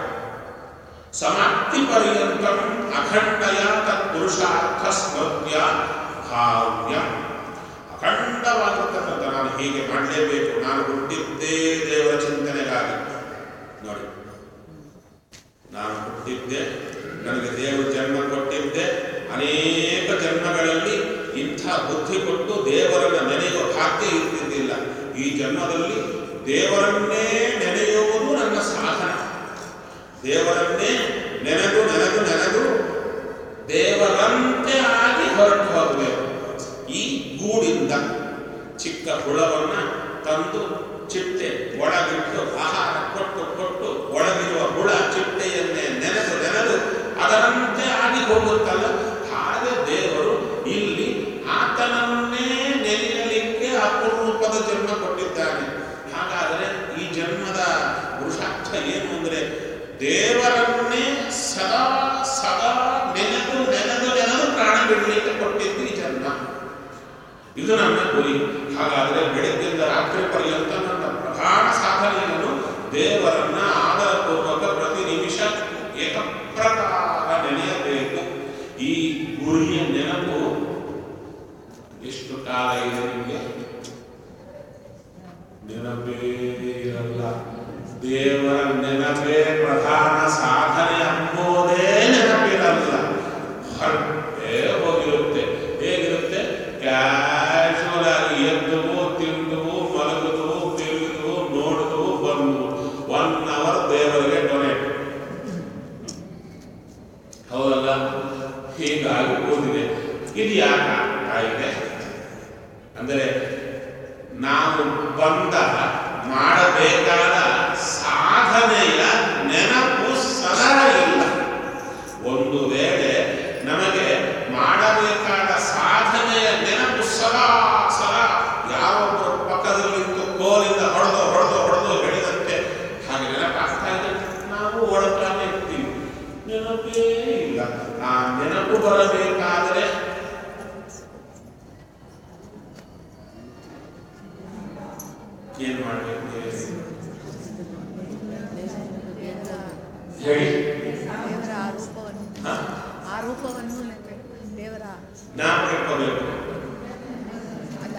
ಸಮಾಪ್ತಿ ಪರ್ಯಂತಂ ಅಖಂಡಯ ತತ್ಪುರುಷಾರ್ಥ ಸ್ಮೃತ್ಯ ಭಾವ್ಯ ಅಖಂಡವಾಗಿರ್ತಕ್ಕಂಥ ನಾನು ಹೀಗೆ ಮಾಡಲೇಬೇಕು ನಾನು ಹುಟ್ಟಿದ್ದೇ ದೇವರ ಚಿಂತನೆಗಾಗಿ ನೋಡಿ ನಾನು ಹುಟ್ಟಿದ್ದೆ ನನಗೆ ದೇವರು ಜನ್ಮ ಕೊಟ್ಟಿದ್ದೆ ಅನೇಕ ಜನ್ಮಗಳಲ್ಲಿ ಇಂಥ ಬುದ್ಧಿ ಕೊಟ್ಟು ದೇವರನ್ನ ನೆನೆಯುವ ಭಾಗ್ಯ ಇರ್ತಿದ್ದಿಲ್ಲ ಈ ಜನ್ಮದಲ್ಲಿ ದೇವರನ್ನೇ ನೆನೆಯುವುದು ನನ್ನ ಸಾಧನ ದೇವರನ್ನೇ ನೆನೆದು ನೆನೆದು ನೆನೆದು ದೇವರಂತೆ ಆಗಿ ಹೊರಟು ಹೋಗಬೇಕು ಈ ಗೂಡಿಂದ ಚಿಕ್ಕ ಹುಳವನ್ನ ತಂದು ಚಿಟ್ಟೆ ಒಳಗಿಟ್ಟು ಆಹಾರ ಕೊಟ್ಟು ಕೊಟ್ಟು ಒಳಗಿರುವ ಹುಳ ಚಿಟ್ಟೆಯನ್ನೇ ನೆನೆದು ನೆನೆದು ಅದರಂತೆ ಆಗಿ ಹೋಗುತ್ತಲ್ಲ ಹಾಗೆ ದೇವರು ಇಲ್ಲಿ ಆತನನ್ನೇ ನೆನೆಯಲಿಕ್ಕೆ ಅಪರೂಪದ ಜನ್ಮ ಕೊಟ್ಟಿದ್ದಾನೆ ಹಾಗಾದರೆ ಈ ಜನ್ಮದ ಪುರುಷಾರ್ಥ ಏನು ಅಂದರೆ ದೇವರನ್ನೇ ಸದಾ ಸದಾ ನೆನೆದು ನೆನೆದು ನೆನೆದು ಪ್ರಾಣ ಬಿಡಲಿಕ್ಕೆ ಕೊಟ್ಟಿದ್ದು ಈ ಜನ್ಮ ಇದು ನನ್ನ ಗುರಿ ಹಾಗಾದರೆ ಬೆಳಗ್ಗಿಂದ ರಾತ್ರಿ ಪರ್ಯಂತ ನನ್ನ ಪ್ರಧಾನ ಸಾಧನೆಯನ್ನು ದೇವರನ್ನ ಆದರಪೂರ್ವಕ ಪ್ರತಿ ನಿಮಿಷ ಏಕಪ್ರಕಾರ ನೆನೆಯಬೇಕು ಈ ಗುರಿಯ ನೆನಪು ಎಷ್ಟು ಕಾಲ ಇದೆ ನಿಮಗೆ ನೆನಪೇ ಇರಲ್ಲ ದೇವರ ನೆನಪೇ ಪ್ರಧಾನ ಸಾಧನೆ ಅಂಬೋದೇ ನೆನಪಿರಲ್ಲ ಹೊರಟೇ ಹೋಗಿರುತ್ತೆ ಹೇಗಿರುತ್ತೆ ಕ್ಯಾಶುವಲ್ ಆಗಿ ಎದ್ದುವು ತಿಂದುವು ಮಲಗುದುವು ತಿರುಗಿದುವು ನೋಡಿದುವು ಬಂದು ಒನ್ ಅವರ್ ದೇವರಿಗೆ ಡೊನೇಟ್ ಹೌದಲ್ಲ ಹೀಗಾಗಿ ಕೂದಿದೆ ಇದು ಯಾಕೆ ಆಗ್ತಾ ಇದೆ ಅಂದರೆ ನಾವು ಬಂದ ಮಾಡಬೇಕಾದ ಸಾಧನೆಯ ನೆನಪು ಸದಾ ಇಲ್ಲ ಒಂದು ವೇಳೆ ನಮಗೆ ಮಾಡಬೇಕಾದ ಸಾಧನೆಯ ನೆನಪು ಸದಾ ಸದಾ ಯಾರೊಬ್ಬರು ಪಕ್ಕದಲ್ಲಿ ನಿಂತು ಕೋಲಿಂದ ಹೊಡೆದು ಹೊಡೆದು ಹೊಡೆದು ಹೇಳಿದಂತೆ ಹಾಗೆ ನೆನಪಾಗ್ತಾ ಇದೆ ನಾವು ಒಳಗಾನೆ ಇರ್ತೀವಿ ನೆನಪೇ ಇಲ್ಲ ಆ ನೆನಪು ಬರಬೇಕಾದರೆ ಏನ್ ಮಾಡಬೇಕು ಹೇಳಿ ದೇವರ ಆ ರೂಪವನ್ನು ಹಾ? ಆ ರೂಪವನ್ನು ನೆನಪು ದೇವರ ನಾವು ಇಟ್ಕೋಬೇಕು ಅಲ್ಲ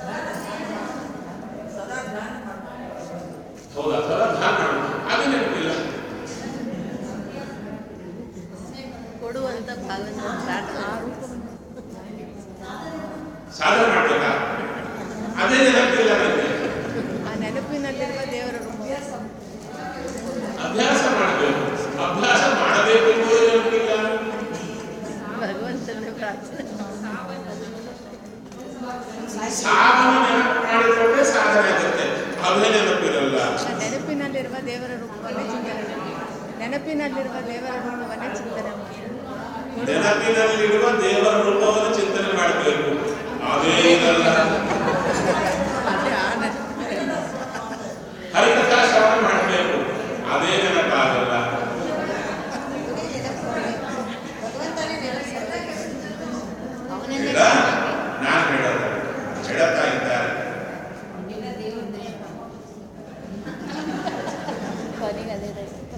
ಹೌದಾ ಸರ ಧ್ಯಾನ ಅದು ನೆನಪಿಲ್ಲ ಕೊಡುವಂತ ಭಾವನೆ ಆ ರೂಪವನ್ನು ಸಾಧನೆ ಮಾಡ್ಬೇಕಾ ಅದೇ ನೆನಪಿಲ್ಲ ನನಗೆ ಆ ನೆನಪಿನಲ್ಲಿರುವ ದೇವರ ರೂಪ ಅಭ್ಯಾಸ ಮಾಡಬೇಕು ಅಭ್ಯಾಸ ಮಾಡಬೇಕು ಎಂಬುದು ನೆನಪಿಲ್ಲ ಭಗವಂತನ ಪ್ರಾರ್ಥನೆ ಸಾಧನೆ ನೆನಪು ಮಾಡಿಕೊಂಡ್ರೆ ಸಾಧನೆ ಆಗುತ್ತೆ ಅದೇ ನೆನಪಿರಲ್ಲ ಆ ನೆನಪಿನಲ್ಲಿರುವ ದೇವರ ರೂಪವನ್ನೇ ಚಿಂತನೆ ಮಾಡಿ ನೆನಪಿನಲ್ಲಿರುವ ದೇವರ ರೂಪವನ್ನೇ ಚಿಂತನೆ ಮಾಡಿ ನೆನಪಿನಲ್ಲಿರುವ ದೇವರ ರೂಪವನ್ನು ಚಿಂತನೆ ಮಾಡಬೇಕು ಅದೇ ಇರಲ್ಲ ಅದೇ ಆ ನೆನಪು ಹರಿಕಥಾ ಶ್ರವಣ ಮಾಡಬೇಕು ಅದೇ ನೆನಪಾಗಲ್ಲ ಈಗ ನಾನು ಹೇಳೋದು ಹೇಳುತ್ತಾ ಇದ್ದಾರೆ ಕೊನೆಗೆ ಅದೇ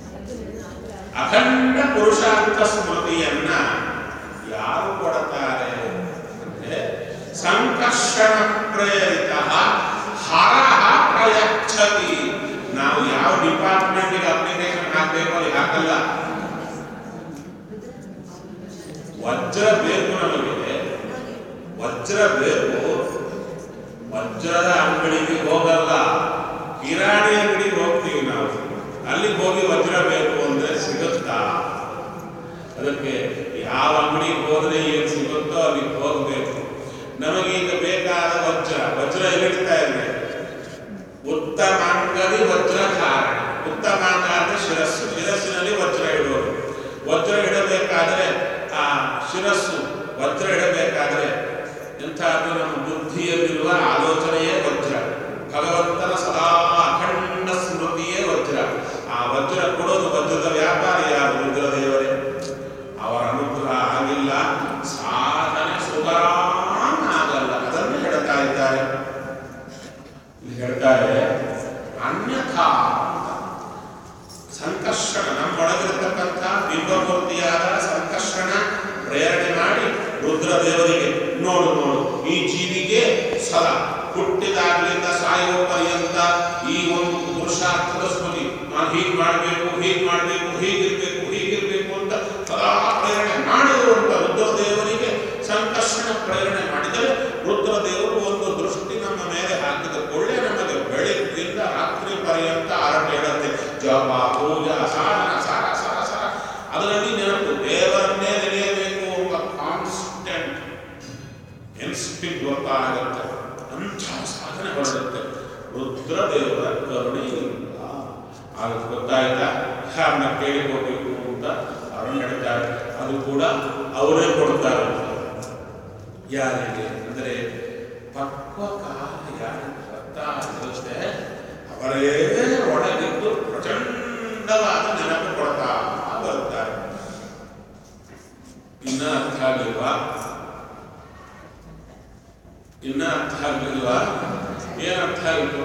ಅಖಂಡ ಪುರುಷಾರ್ಥ ಸ್ಮೃತಿಯನ್ನ ಯಾರು ಕೊಡುತ್ತಾರೆ ಅಂದ್ರೆ ಸಂಕರ್ಷಣ ಪ್ರೇರಿತ ಹರಹ ಪ್ರಯಚ್ಛತಿ ನಾವು ಯಾವ ಡಿಪಾರ್ಟ್ಮೆಂಟ್ಗೆ ಅಪ್ಲಿಕೇಶನ್ ಹಾಕಬೇಕು ಅಲ್ಲಿ ಹಾಕಲ್ಲ ವಜ್ರ ಬೇಕು ನಮಗೆ ವಜ್ರ ಬೇಕು ವಜ್ರದ ಅಂಗಡಿಗೆ ಹೋಗಲ್ಲ ಕಿರಾಣಿ ಅಂಗಡಿಗೆ ಹೋಗ್ತೀವಿ ನಾವು ಅಲ್ಲಿಗೆ ಹೋಗಿ ವಜ್ರ ಬೇಕು ಅಂದ್ರೆ ಸಿಗುತ್ತಾ ಅದಕ್ಕೆ ಯಾವ ಅಂಗಡಿಗೆ ಹೋದ್ರೆ ಏನು ಸಿಗುತ್ತೋ ಅಲ್ಲಿಗೆ ಹೋಗಬೇಕು ನಮಗೀಗ ಬೇಕಾದ ವಜ್ರ ವಜ್ರ ಎಲ್ಲಿಡ್ತಾ ಇದೆ ಉತ್ತಮಾಂಗದಿ ವಜ್ರ ಧಾರಣ ಉತ್ತಮಾಂಗ ಅಂದ್ರೆ ಶಿರಸ್ಸು ಶಿರಸ್ಸಿನಲ್ಲಿ ವಜ್ರ ಇಡೋದು ವಜ್ರ ಇಡಬೇಕಾದ್ರೆ ಆ ಶಿರಸ್ಸು ವಜ್ರ ಇಡಬೇಕಾದ್ರೆ ಎಂಥದ್ದು ನಮ್ಮ ಬುದ್ಧಿಯಲ್ಲಿರುವ ಆಲೋಚನೆಯೇ ವಜ್ರ ಭಗವಂತನ ಸದಾ ಅಖಂಡ ಸ್ಮೃತಿಯೇ ವಜ್ರ ಆ ವಜ್ರ ಕೊಡೋದು ವಜ್ರದ ವ್ಯಾಪಾರಿ ಯಾರು ರುದ್ರದೇವರೇ ಅವರ ಅನುಗ್ರಹ ಆಗಿಲ್ಲ ಸಾಧನೆ ಸುಧಾರಣ ಆಗಲ್ಲ ಅದನ್ನು ಹೇಳ್ತಾ ಇದ್ದಾರೆ ಇಲ್ಲಿ ಹೇಳ್ತಾರೆ ಅನ್ಯಥಾ ಸಂಕರ್ಷಣ ನಮ್ಮೊಳಗಿರತಕ್ಕಂಥ ಬಿಂಬಮೂರ್ತಿಯಾದ ಸಂಕರ್ಷಣ ಪ್ರೇರಣೆ ಮಾಡಿ ರುದ್ರದೇವರಿಗೆ ನೋಡು ನೋಡು ಈ ಜೀವಿಗೆ ಸದಾ ಹುಟ್ಟಿದಾಗ್ಲಿಂದ ಸಾಯುವ ಪರ್ಯಂತ ಈ ಒಂದು ಪುರುಷಾರ್ಥದ ಸ್ಮೃತಿ ನಾನು ಹೀಗೆ ಮಾಡಬೇಕು ಹೀಗೆ ಮಾಡಬೇಕು ಹೀಗಿರ್ಬೇಕು ಹೀಗಿರ್ಬೇಕು ಅಂತ ಸದಾ ಪ್ರೇರಣೆ ಮಾಡಿದರು ಅಂತ ರುದ್ರದೇವರಿಗೆ ಸಂಕರ್ಷಣ ಪ್ರೇರಣೆ ಮಾಡಿದರೆ ರುದ್ರದೇವರು ಒಂದು ದೃಷ್ಟಿ ನಮ್ಮ ಮೇಲೆ ಹಾಕಿದ ಕೊಳ್ಳೆ ನಮಗೆ ಬೆಳಗ್ಗಿಂದ ರಾತ್ರಿ ಪರ್ಯಂತ ಆರಟೆ ಹೇಳುತ್ತೆ ಜಪ ಪೂಜಾ ಸಾಧನ ಸಾರ ಸಾರ ಸಾರ ಅದರಲ್ಲಿ ನೆನಪು ದೇವರನ್ನೇ ನೆನೆಯಬೇಕು ಎಂಬ ಕಾನ್ಸ್ಟೆಂಟ್ ಇನ್ಸ್ಟಿಂಕ್ಟ್ ಗೊತ್ತಾಗುತ್ತೆ ಅಂಥ ಸಾಧನೆ ಹೊರಡುತ್ತೆ ರುದ್ರದೇವರ ಕರುಣೆ ಇಲ್ಲ ಆಗ ಗೊತ್ತಾಯ್ತಾ ಯಾರನ್ನ ಕೇಳಿಕೊಡ್ಬೇಕು ಅಂತ ಅವ್ರು ಹೇಳ್ತಾರೆ ಅದು ಕೂಡ ಅವರೇ ಕೊಡ್ತಾರೆ ಯಾರಿಗೆ ಅಂದರೆ ಪಕ್ವ ಕಾಲ ಯಾರಿಗೆ ಬರ್ತಾ ಇರುತ್ತೆ ಅವರೇ ಒಳಗಿದ್ದು ಪ್ರಚಂಡವಾದ ನೆನಪು ಕೊಡ್ತಾ ಬರ್ತಾರೆ ಇನ್ನ ಅರ್ಥ ಆಗಲಿಲ್ವಾ ಇನ್ನ ಅರ್ಥ ಆಗಲಿಲ್ವಾ ಏನ್ ಅರ್ಥ ಆಗಿತ್ತು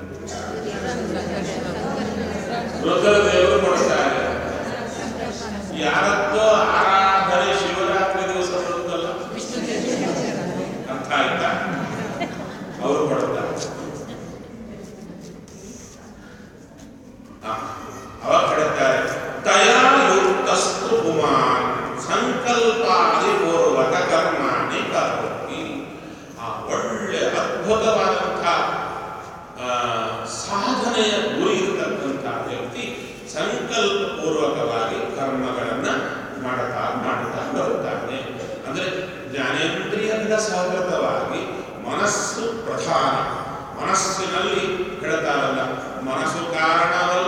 ರುದ್ರದೇವರು ಕೊಡ್ತಾರೆ ಯಾರತ್ತೋ ಆರಾಧನೆ ಶಿವರಾತ್ರಿ ದಿವಸ ಬರುತ್ತಲ್ಲ ಅರ್ಥ ಆಯ್ತಾ ಅವರು ಕೊಡ್ತಾರೆ ಆ, ಅವಾಗ ಹೇಳ್ತಾರೆ ತಯಾಯುಕ್ತಸ್ತು ಪುಮಾನ್ ಸಂಕಲ್ಪಾದಿಪೂರ್ವಕ ಕರ್ಮಾಣಿ ಕರೋತಿ ಆ ಒಳ್ಳೆ ಅದ್ಭುತವಾದಂಥ ಆ, ಸಾಧನೆಯ ಗುರಿ ಇರತಕ್ಕಂಥ ವ್ಯಕ್ತಿ ಸಂಕಲ್ಪಪೂರ್ವಕವಾಗಿ ಕರ್ಮಗಳನ್ನ ಮಾಡುತ್ತಾ ಮಾಡುತ್ತಾ ಬರುತ್ತಾನೆ ಅಂದ್ರೆ ಜ್ಞಾನೇಂದ್ರಿಯದಿಂದ ಸಹೃತವಾಗಿ ಮನಸ್ಸು ಪ್ರಧಾನ ಮನಸ್ಸಿನಲ್ಲಿ ಹೇಳ್ತಾರಲ್ಲ ಮನಸ್ಸು ಕಾರಣವಲ್ಲ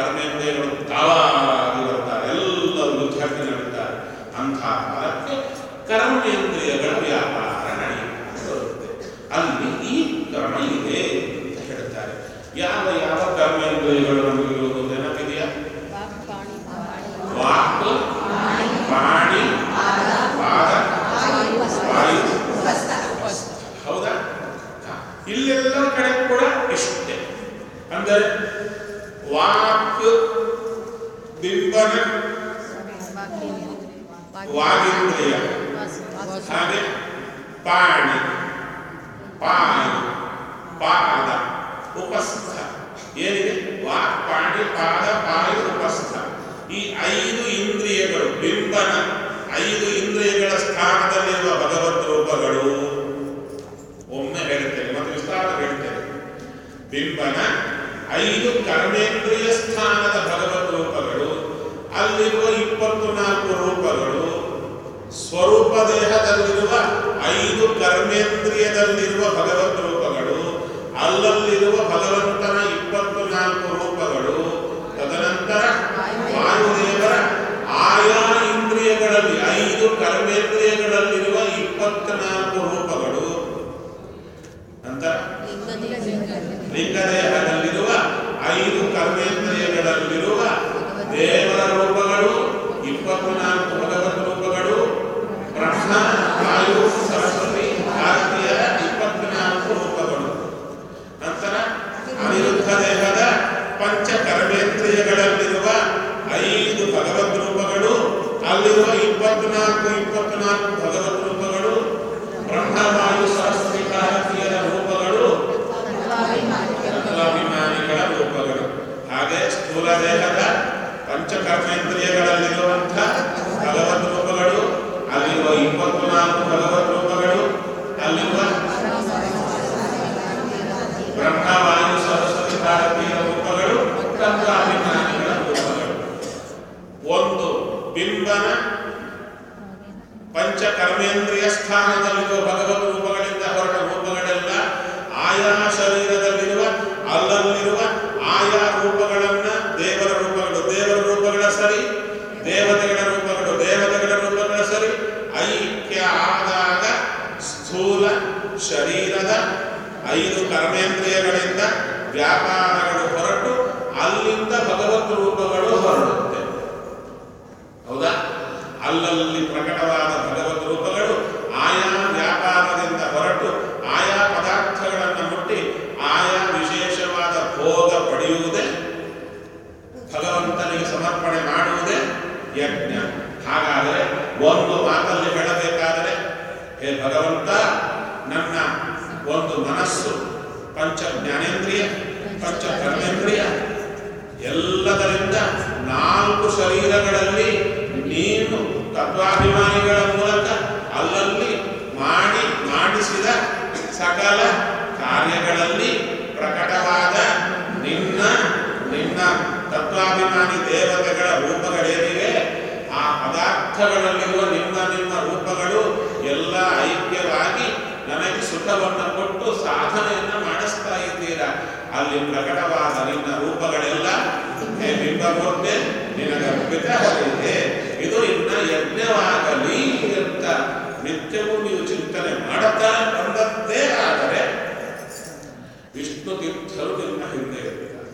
ಕರ್ಮೇಂದ್ರಿಯಗಳು ತಾವಾಗಿ ಬರ್ತಾರೆ ಎಲ್ಲರೂ ಯುದ್ಧಕ್ಕೆ ನಡೀತಾರೆ ಅಂಥ ಕಾಲಕ್ಕೆ ಕರ್ಮೇಂದ್ರಿಯಗಳ ವ್ಯಾಪಾರ ನಡೆಯುತ್ತೆ ಬರುತ್ತೆ ಅಲ್ಲಿ ಈ ಕ್ರಮ ಇದೆ ಅಂತ ಹೇಳ್ತಾರೆ ಯಾವ ಯಾವ ಕರ್ಮೇಂದ್ರಿಯಗಳು ನಮಗಿರುವುದು ನೆನಪಿದೆಯಾ ವಾಕ್ ಪಾಣಿ ಪಾಣಿ ವಾಕ್ ಪ್ರಾಣಿ ಪಾದ ವಾಯು ಹೌದಾ ಹಾ. ಇಲ್ಲೆಲ್ಲ ಕಡೆ ಕೂಡ ಇಷ್ಟೇ ಅಂದರೆ ವಾಕ್ ಬಿಂಬನ ವಾಗಿಂದ್ರಿಯ ಹಾಗೆ ಪಾಣಿ ಪಾಯು ಪಾದ ಉಪಸ್ಥ ಏನಿದೆ ವಾಕ್ ಪಾಣಿ ಪಾದ ಪಾಯು ಉಪಸ್ಥ ಈ ಐದು ಇಂದ್ರಿಯಗಳು ಬಿಂಬನ ಐದು ಇಂದ್ರಿಯಗಳ ಸ್ಥಾನದಲ್ಲಿರುವ ಭಗವದ್ ರೂಪಗಳು ಒಮ್ಮೆ ಹೇಳ್ತೇನೆ ಮತ್ತು ವಿಸ್ತಾರ ಹೇಳ್ತೇನೆ ಬಿಂಬನ ಐದು ಕರ್ಮೇಂದ್ರಿಯ ಸ್ಥಾನದ ಭಗವದ್ ರೂಪಗಳು ಅಲ್ಲಿರುವ ಇಪ್ಪತ್ತು ನಾಲ್ಕು ರೂಪಗಳು ಸ್ವರೂಪ ದೇಹದಲ್ಲಿರುವ ಐದು ಕರ್ಮೇಂದ್ರಿಯದಲ್ಲಿರುವ ಭಗವದ್ ರೂಪಗಳು ಅಲ್ಲಲ್ಲಿರುವ ಭಗವಂತನ ಇಪ್ಪತ್ತು ನಾಲ್ಕು ರೂಪಗಳು ತದನಂತರ ವಾಯುದೇವರ ಆಯಾ ಇಂದ್ರಿಯಗಳಲ್ಲಿ ಐದು ಕರ್ಮೇಂದ್ರಿಯಗಳಲ್ಲಿರುವ ಇಪ್ಪತ್ನಾಲ್ಕು ರೂಪಗಳು ನಂತರ ಲಿಂಗದೇಹದಲ್ಲಿರುವ ಐದು ಕರ್ಮೇಂದ್ರಿಯಗಳಲ್ಲಿರುವ ದೇವರ ರೂಪಗಳು ಇಪ್ಪತ್ನಾಲ್ಕು ಭಗವತ್ ರೂಪಗಳು ಬ್ರಹ್ಮ ವಾಯು ಸರಸ್ವತಿ ಭಾರತೀಯರ ಇಪ್ಪತ್ನಾಲ್ಕು ರೂಪಗಳು ನಂತರ ಅನಿರುದ್ಧ ದೇಹದ ಪಂಚ ಕರ್ಮೇಂದ್ರಿಯಗಳಲ್ಲಿರುವ ಐದು ಭಗವದ್ ರೂಪಗಳು ಅಲ್ಲಿರುವ ಇಪ್ಪತ್ನಾಲ್ಕು ಇಪ್ಪತ್ನಾಲ್ಕು ಭಗವದ್ ರೂಪಗಳು ಬ್ರಹ್ಮ ವಾಯು ಸರಸ್ವತಿ ಭಾರತೀಯರ ರೂಪಗಳು ತತ್ವಾಭಿಮಾನಿಗಳ ರೂಪಗಳು ಹಾಗೆ ಸ್ಥೂಲ ದೇಹದ ಪಂಚಕರ್ಮೇಂದ್ರಿಯಗಳಲ್ಲಿರುವಂಥ ಭಗವದ್ ರೂಪಗಳು ಅಲ್ಲಿರುವ ಇಪ್ಪತ್ತು ನಾಲ್ಕು ಭಗವದ್ ರೂಪಗಳು ಅಲ್ಲಿರುವ ಬ್ರಹ್ಮ ವಾಯು ಸರಸ್ವತಿ ಭಾರತೀಯ ರೂಪಗಳು ತತ್ವಾಭಿಮಾನಿಗಳ ರೂಪಗಳು ಒಂದು ಬಿಂಬನ ಪಂಚ ಕರ್ಮೇಂದ್ರಿಯ ಸ್ಥಾನದಲ್ಲಿರುವ ಭಗವದ್ ರೂಪಗಳಿಂದ ಹೊರಟ ರೂಪಗಳೆಲ್ಲ ಆಯಾ ಶರೀರದಲ್ಲಿರುವ ಅಲ್ಲಲ್ಲಿರುವ ಆಯಾ ರೂಪಗಳನ್ನ ದೇವರ ರೂಪಗಳು ದೇವರ ರೂಪಗಳ ಸರಿ ದೇವತೆಗಳ ರೂಪಗಳು ದೇವತೆಗಳ ರೂಪಗಳ ಸರಿ ಐಕ್ಯ ಆದಾಗ ಸ್ಥೂಲ ಶರೀರದ ಐದು ಕರ್ಮೇಂದ್ರಿಯಗಳಿಂದ ವ್ಯಾಪಾರಗಳು ಹೊರಟು ಅಲ್ಲಿಂದ ಭಗವದ್ ರೂಪಗಳು ಹೊರಡುತ್ತೆ ಹೌದಾ ಅಲ್ಲಲ್ಲಿ ಪ್ರಕಟವಾದ ಭಗವದ್ ರೂಪಗಳು ಆಯಾ ವ್ಯಾಪಾರದಿಂದ ಹೊರಟು ಆಯಾ ಪದಾರ್ಥಗಳನ್ನು ಮುಟ್ಟಿ ಆಯಾ ವಿಶೇಷವಾದ ಭೋಗ ಪಡೆಯುವುದೇ ಭಗವಂತನಿಗೆ ಸಮರ್ಪಣೆ ಮಾಡುವುದೇ ಯಜ್ಞ ಹಾಗಾದರೆ ಒಂದು ಮಾತಲ್ಲಿ ಹೇಳಬೇಕಾದರೆ ಹೇ ಭಗವಂತ ನನ್ನ ಒಂದು ಮನಸ್ಸು ಪಂಚ ಜ್ಞಾನೇಂದ್ರಿಯ ಪಂಚ ಕರ್ಮೇಂದ್ರಿಯ ಎಲ್ಲದರಿಂದ ನಾಲ್ಕು ಶರೀರಗಳಲ್ಲಿ ನೀನು ತತ್ವಾಭಿಮಾನಿಗಳ ಮೂಲಕ ಅಲ್ಲಲ್ಲಿ ಮಾಡಿ ಮಾಡಿಸಿದ ಸಕಲ ಕಾರ್ಯಗಳಲ್ಲಿ ಪ್ರಕಟವಾದ ನಿನ್ನ ನಿನ್ನ ತತ್ವಾಭಿಮಾನಿ ದೇವತೆಗಳ ರೂಪಗಳೇನಿವೆ ಆ ಪದಾರ್ಥಗಳಲ್ಲಿರುವ ನಿಮ್ಮ ನಿಮ್ಮ ರೂಪಗಳು ಎಲ್ಲ ಐಕ್ಯವಾಗಿ ನನಗೆ ಸುಖವನ್ನು ಕೊಟ್ಟು ಸಾಧನೆಯನ್ನು ಮಾಡಿಸ್ತಾ ಇದ್ದೀರಾ ಅಲ್ಲಿ ಪ್ರಕಟವಾದ ನಿನ್ನ ರೂಪಗಳೆಲ್ಲ ಹೇ ಬಿಂಬಮೂರ್ತಿ ನಿನಗರ್ಪಿತ ಹೊರಗಿದೆ ಇದು ಇನ್ನ ಯಜ್ಞವಾಗಲಿ ಅಂತ ನಿತ್ಯವೂ ನೀವು ಚಿಂತನೆ ಮಾಡುತ್ತಾ ಬಂದದ್ದೇ ಆದರೆ ವಿಷ್ಣು ತೀರ್ಥರು ನಿನ್ನ ಹಿಂದೆ ಇರ್ತಾರೆ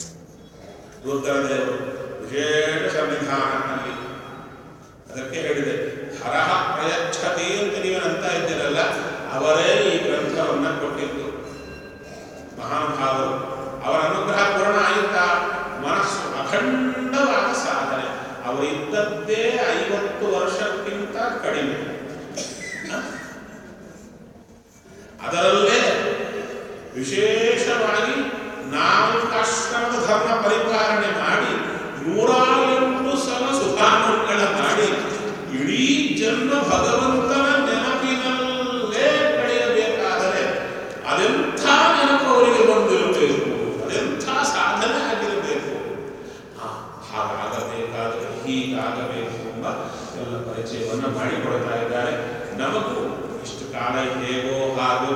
ರುದ್ರದೇವರು ವಿಶೇಷ ಸನ್ನಿಧಾನದಲ್ಲಿ ಅದಕ್ಕೆ ಹೇಳಿದೆ ಹರಹ ಪ್ರಯಚ್ಛತಿ ಅಂತ ನೀವೇನಂತ ಇದ್ದೀರಲ್ಲ ಅವರೇ ಈ ಗ್ರಂಥವನ್ನ ಕೊಟ್ಟಿದ್ದು ಮಹಾನುಭಾವರು ಅವರ ಅನುಗ್ರಹ ಪೂರ್ಣ ಆಯುತ್ತ ಮನಸ್ಸು ಅಖಂಡವಾದ ಸಾಧನೆ ಅವರು ಇದ್ದದ್ದೇ ಐವತ್ತು ವರ್ಷಕ್ಕಿಂತ ಕಡಿಮೆ ಹ? ಅದರಲ್ಲೇ ವಿಶೇಷವಾಗಿ ನಾಲ್ಕಾಶ್ರಮದ ಧರ್ಮ ಪರಿಪಾಲನೆ ಮಾಡಿ ನೂರ ಎಂಟು ಸಲ ಸುಧಾಮಂಗಳ ಮಾಡಿ ಇಡೀ ಜನ್ಮ ಭಗವಂತನ ನೆನಪಿನಲ್ಲೇ ಕಳೆಯಬೇಕಾದರೆ ಅದೆಂಥ ನೆನಪು ಅವರಿಗೆ ಬಂದಿರಬೇಕು ಅದೆಂಥ ಸಾಧನೆ ಆಗಿರಬೇಕು ಆ, ಹಾಗಾಗಬೇಕಾದರೆ ಹೀಗಾಗಬೇಕು ಎಂಬ ಎಲ್ಲ ಪರಿಚಯವನ್ನು ಮಾಡಿಕೊಡ್ತಾ ಇದ್ದಾರೆ ನಮಗೂ ಇಷ್ಟು ಕಾಲ ಹೇಗೋ ಹಾಗೂ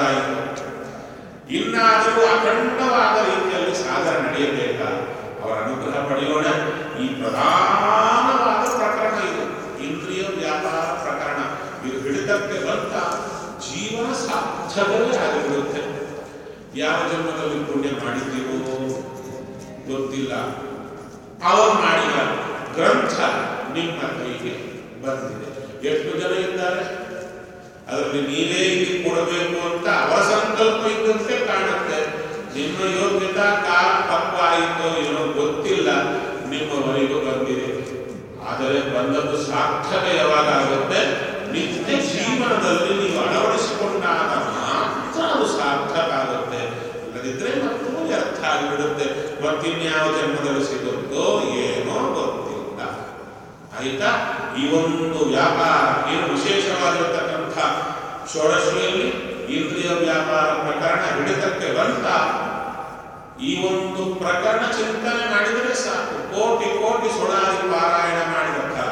ಕಳೆದಾಯಿತು ಇನ್ನಾದರೂ ಅಖಂಡವಾದ ರೀತಿಯಲ್ಲಿ ಸಾಧನೆ ನಡೆಯಬೇಕಾ ಅವರ ಅನುಗ್ರಹ ಪಡೆಯೋಣ ಈ ಪ್ರಧಾನವಾದ ಪ್ರಕರಣ ಇದು ಇಂದ್ರಿಯ ವ್ಯಾಪಾರ ಪ್ರಕರಣ ಇದು ಹಿಡಿತಕ್ಕೆ ಬಂತ ಜೀವನ ಸಾರ್ಥಕವೇ ಆಗಿಬಿಡುತ್ತೆ ಯಾವ ಜನ್ಮದಲ್ಲಿ ಪುಣ್ಯ ಮಾಡಿದ್ದೀವೋ ಗೊತ್ತಿಲ್ಲ ಅವರು ಮಾಡಿದ ಗ್ರಂಥ ನಿಮ್ಮ ಕೈಗೆ ಬಂದಿದೆ ಎಷ್ಟು ಜನ ಇದ್ದಾರೆ ಅದರಲ್ಲಿ ನೀವೇ ಇಲ್ಲಿ ಕೊಡಬೇಕು ಅಂತ ಅವರ ಸಂಕಲ್ಪ ಇದ್ದಂತೆ ಕಾಣುತ್ತೆ ನಿಮ್ಮ ಯೋಗ್ಯತಾ ಕಾಲ ಪಕ್ವ ಆಯಿತೋ ಏನೋ ಗೊತ್ತಿಲ್ಲ ನಿಮ್ಮವರೆಗೂ ಬಂದಿದೆ ಆದರೆ ಬಂದದ್ದು ಸಾರ್ಥಕ ಯಾವಾಗ ಆಗುತ್ತೆ ನಿತ್ಯ ಜೀವನದಲ್ಲಿ ನೀವು ಅಳವಡಿಸಿಕೊಂಡಾಗ ಮಾತ್ರ ಅದು ಸಾರ್ಥಕ ಆಗುತ್ತೆ ಇಲ್ಲದಿದ್ರೆ ಮತ್ತು ವ್ಯರ್ಥ ಆಗಿಬಿಡುತ್ತೆ ಮತ್ತಿನ್ಯಾವ ಜನ್ಮದಲ್ಲಿ ಸಿಗುತ್ತೋ ಏನೋ ಗೊತ್ತಿಲ್ಲ ಆಯ್ತಾ ಈ ಒಂದು ವ್ಯಾಪಾರ ಏನು ವಿಶೇಷವಾಗಿರತಕ್ಕಂಥ ಷೋಡಶಿಯಲ್ಲಿ ಇಂದ್ರಿಯ ವ್ಯಾಪಾರ ಪ್ರಕರಣ ಹಿಡಿತಕ್ಕೆ ಬಂತ ಈ ಒಂದು ಪ್ರಕರಣ ಚಿಂತನೆ ಮಾಡಿದರೆ ಸಾಕು ಕೋಟಿ ಕೋಟಿ ಸುಡಾದಿ ಪಾರಾಯಣ ಮಾಡಿದ ಫಲ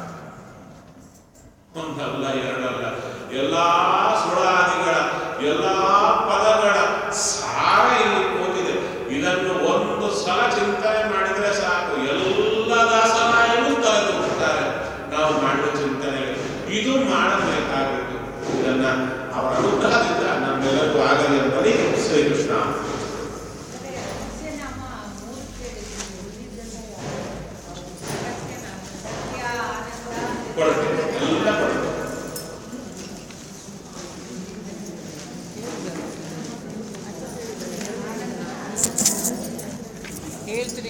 ಒಂದಲ್ಲ ಎರಡಲ್ಲ ಎಲ್ಲಾ ಸುಳಾದಿಗಳ ಎಲ್ಲಾ ಪದಗಳ ಸಾರ ಇಲ್ಲಿ ಕೂತಿದೆ ಇದನ್ನು ಒಂದು ಸಲ ಚಿಂತನೆ ಮಾಡಿದರೆ ಸಾಕು ಎಲ್ಲ ದಾಸನಾಯರು ತಲೆದೂಗುತ್ತಾರೆ ನಾವು ಮಾಡುವ ಚಿಂತನೆಗೆ ಇದು ಮಾಡಬೇಕಾಗಿತ್ತು ಇದನ್ನ ಅವರ ಅನುಗ್ರಹದಿಂದ ನಮ್ಮೆಲ್ಲರಿಗೂ ಆಗಲಿ ಎಂಬಲ್ಲಿ ಶ್ರೀಕೃಷ್ಣ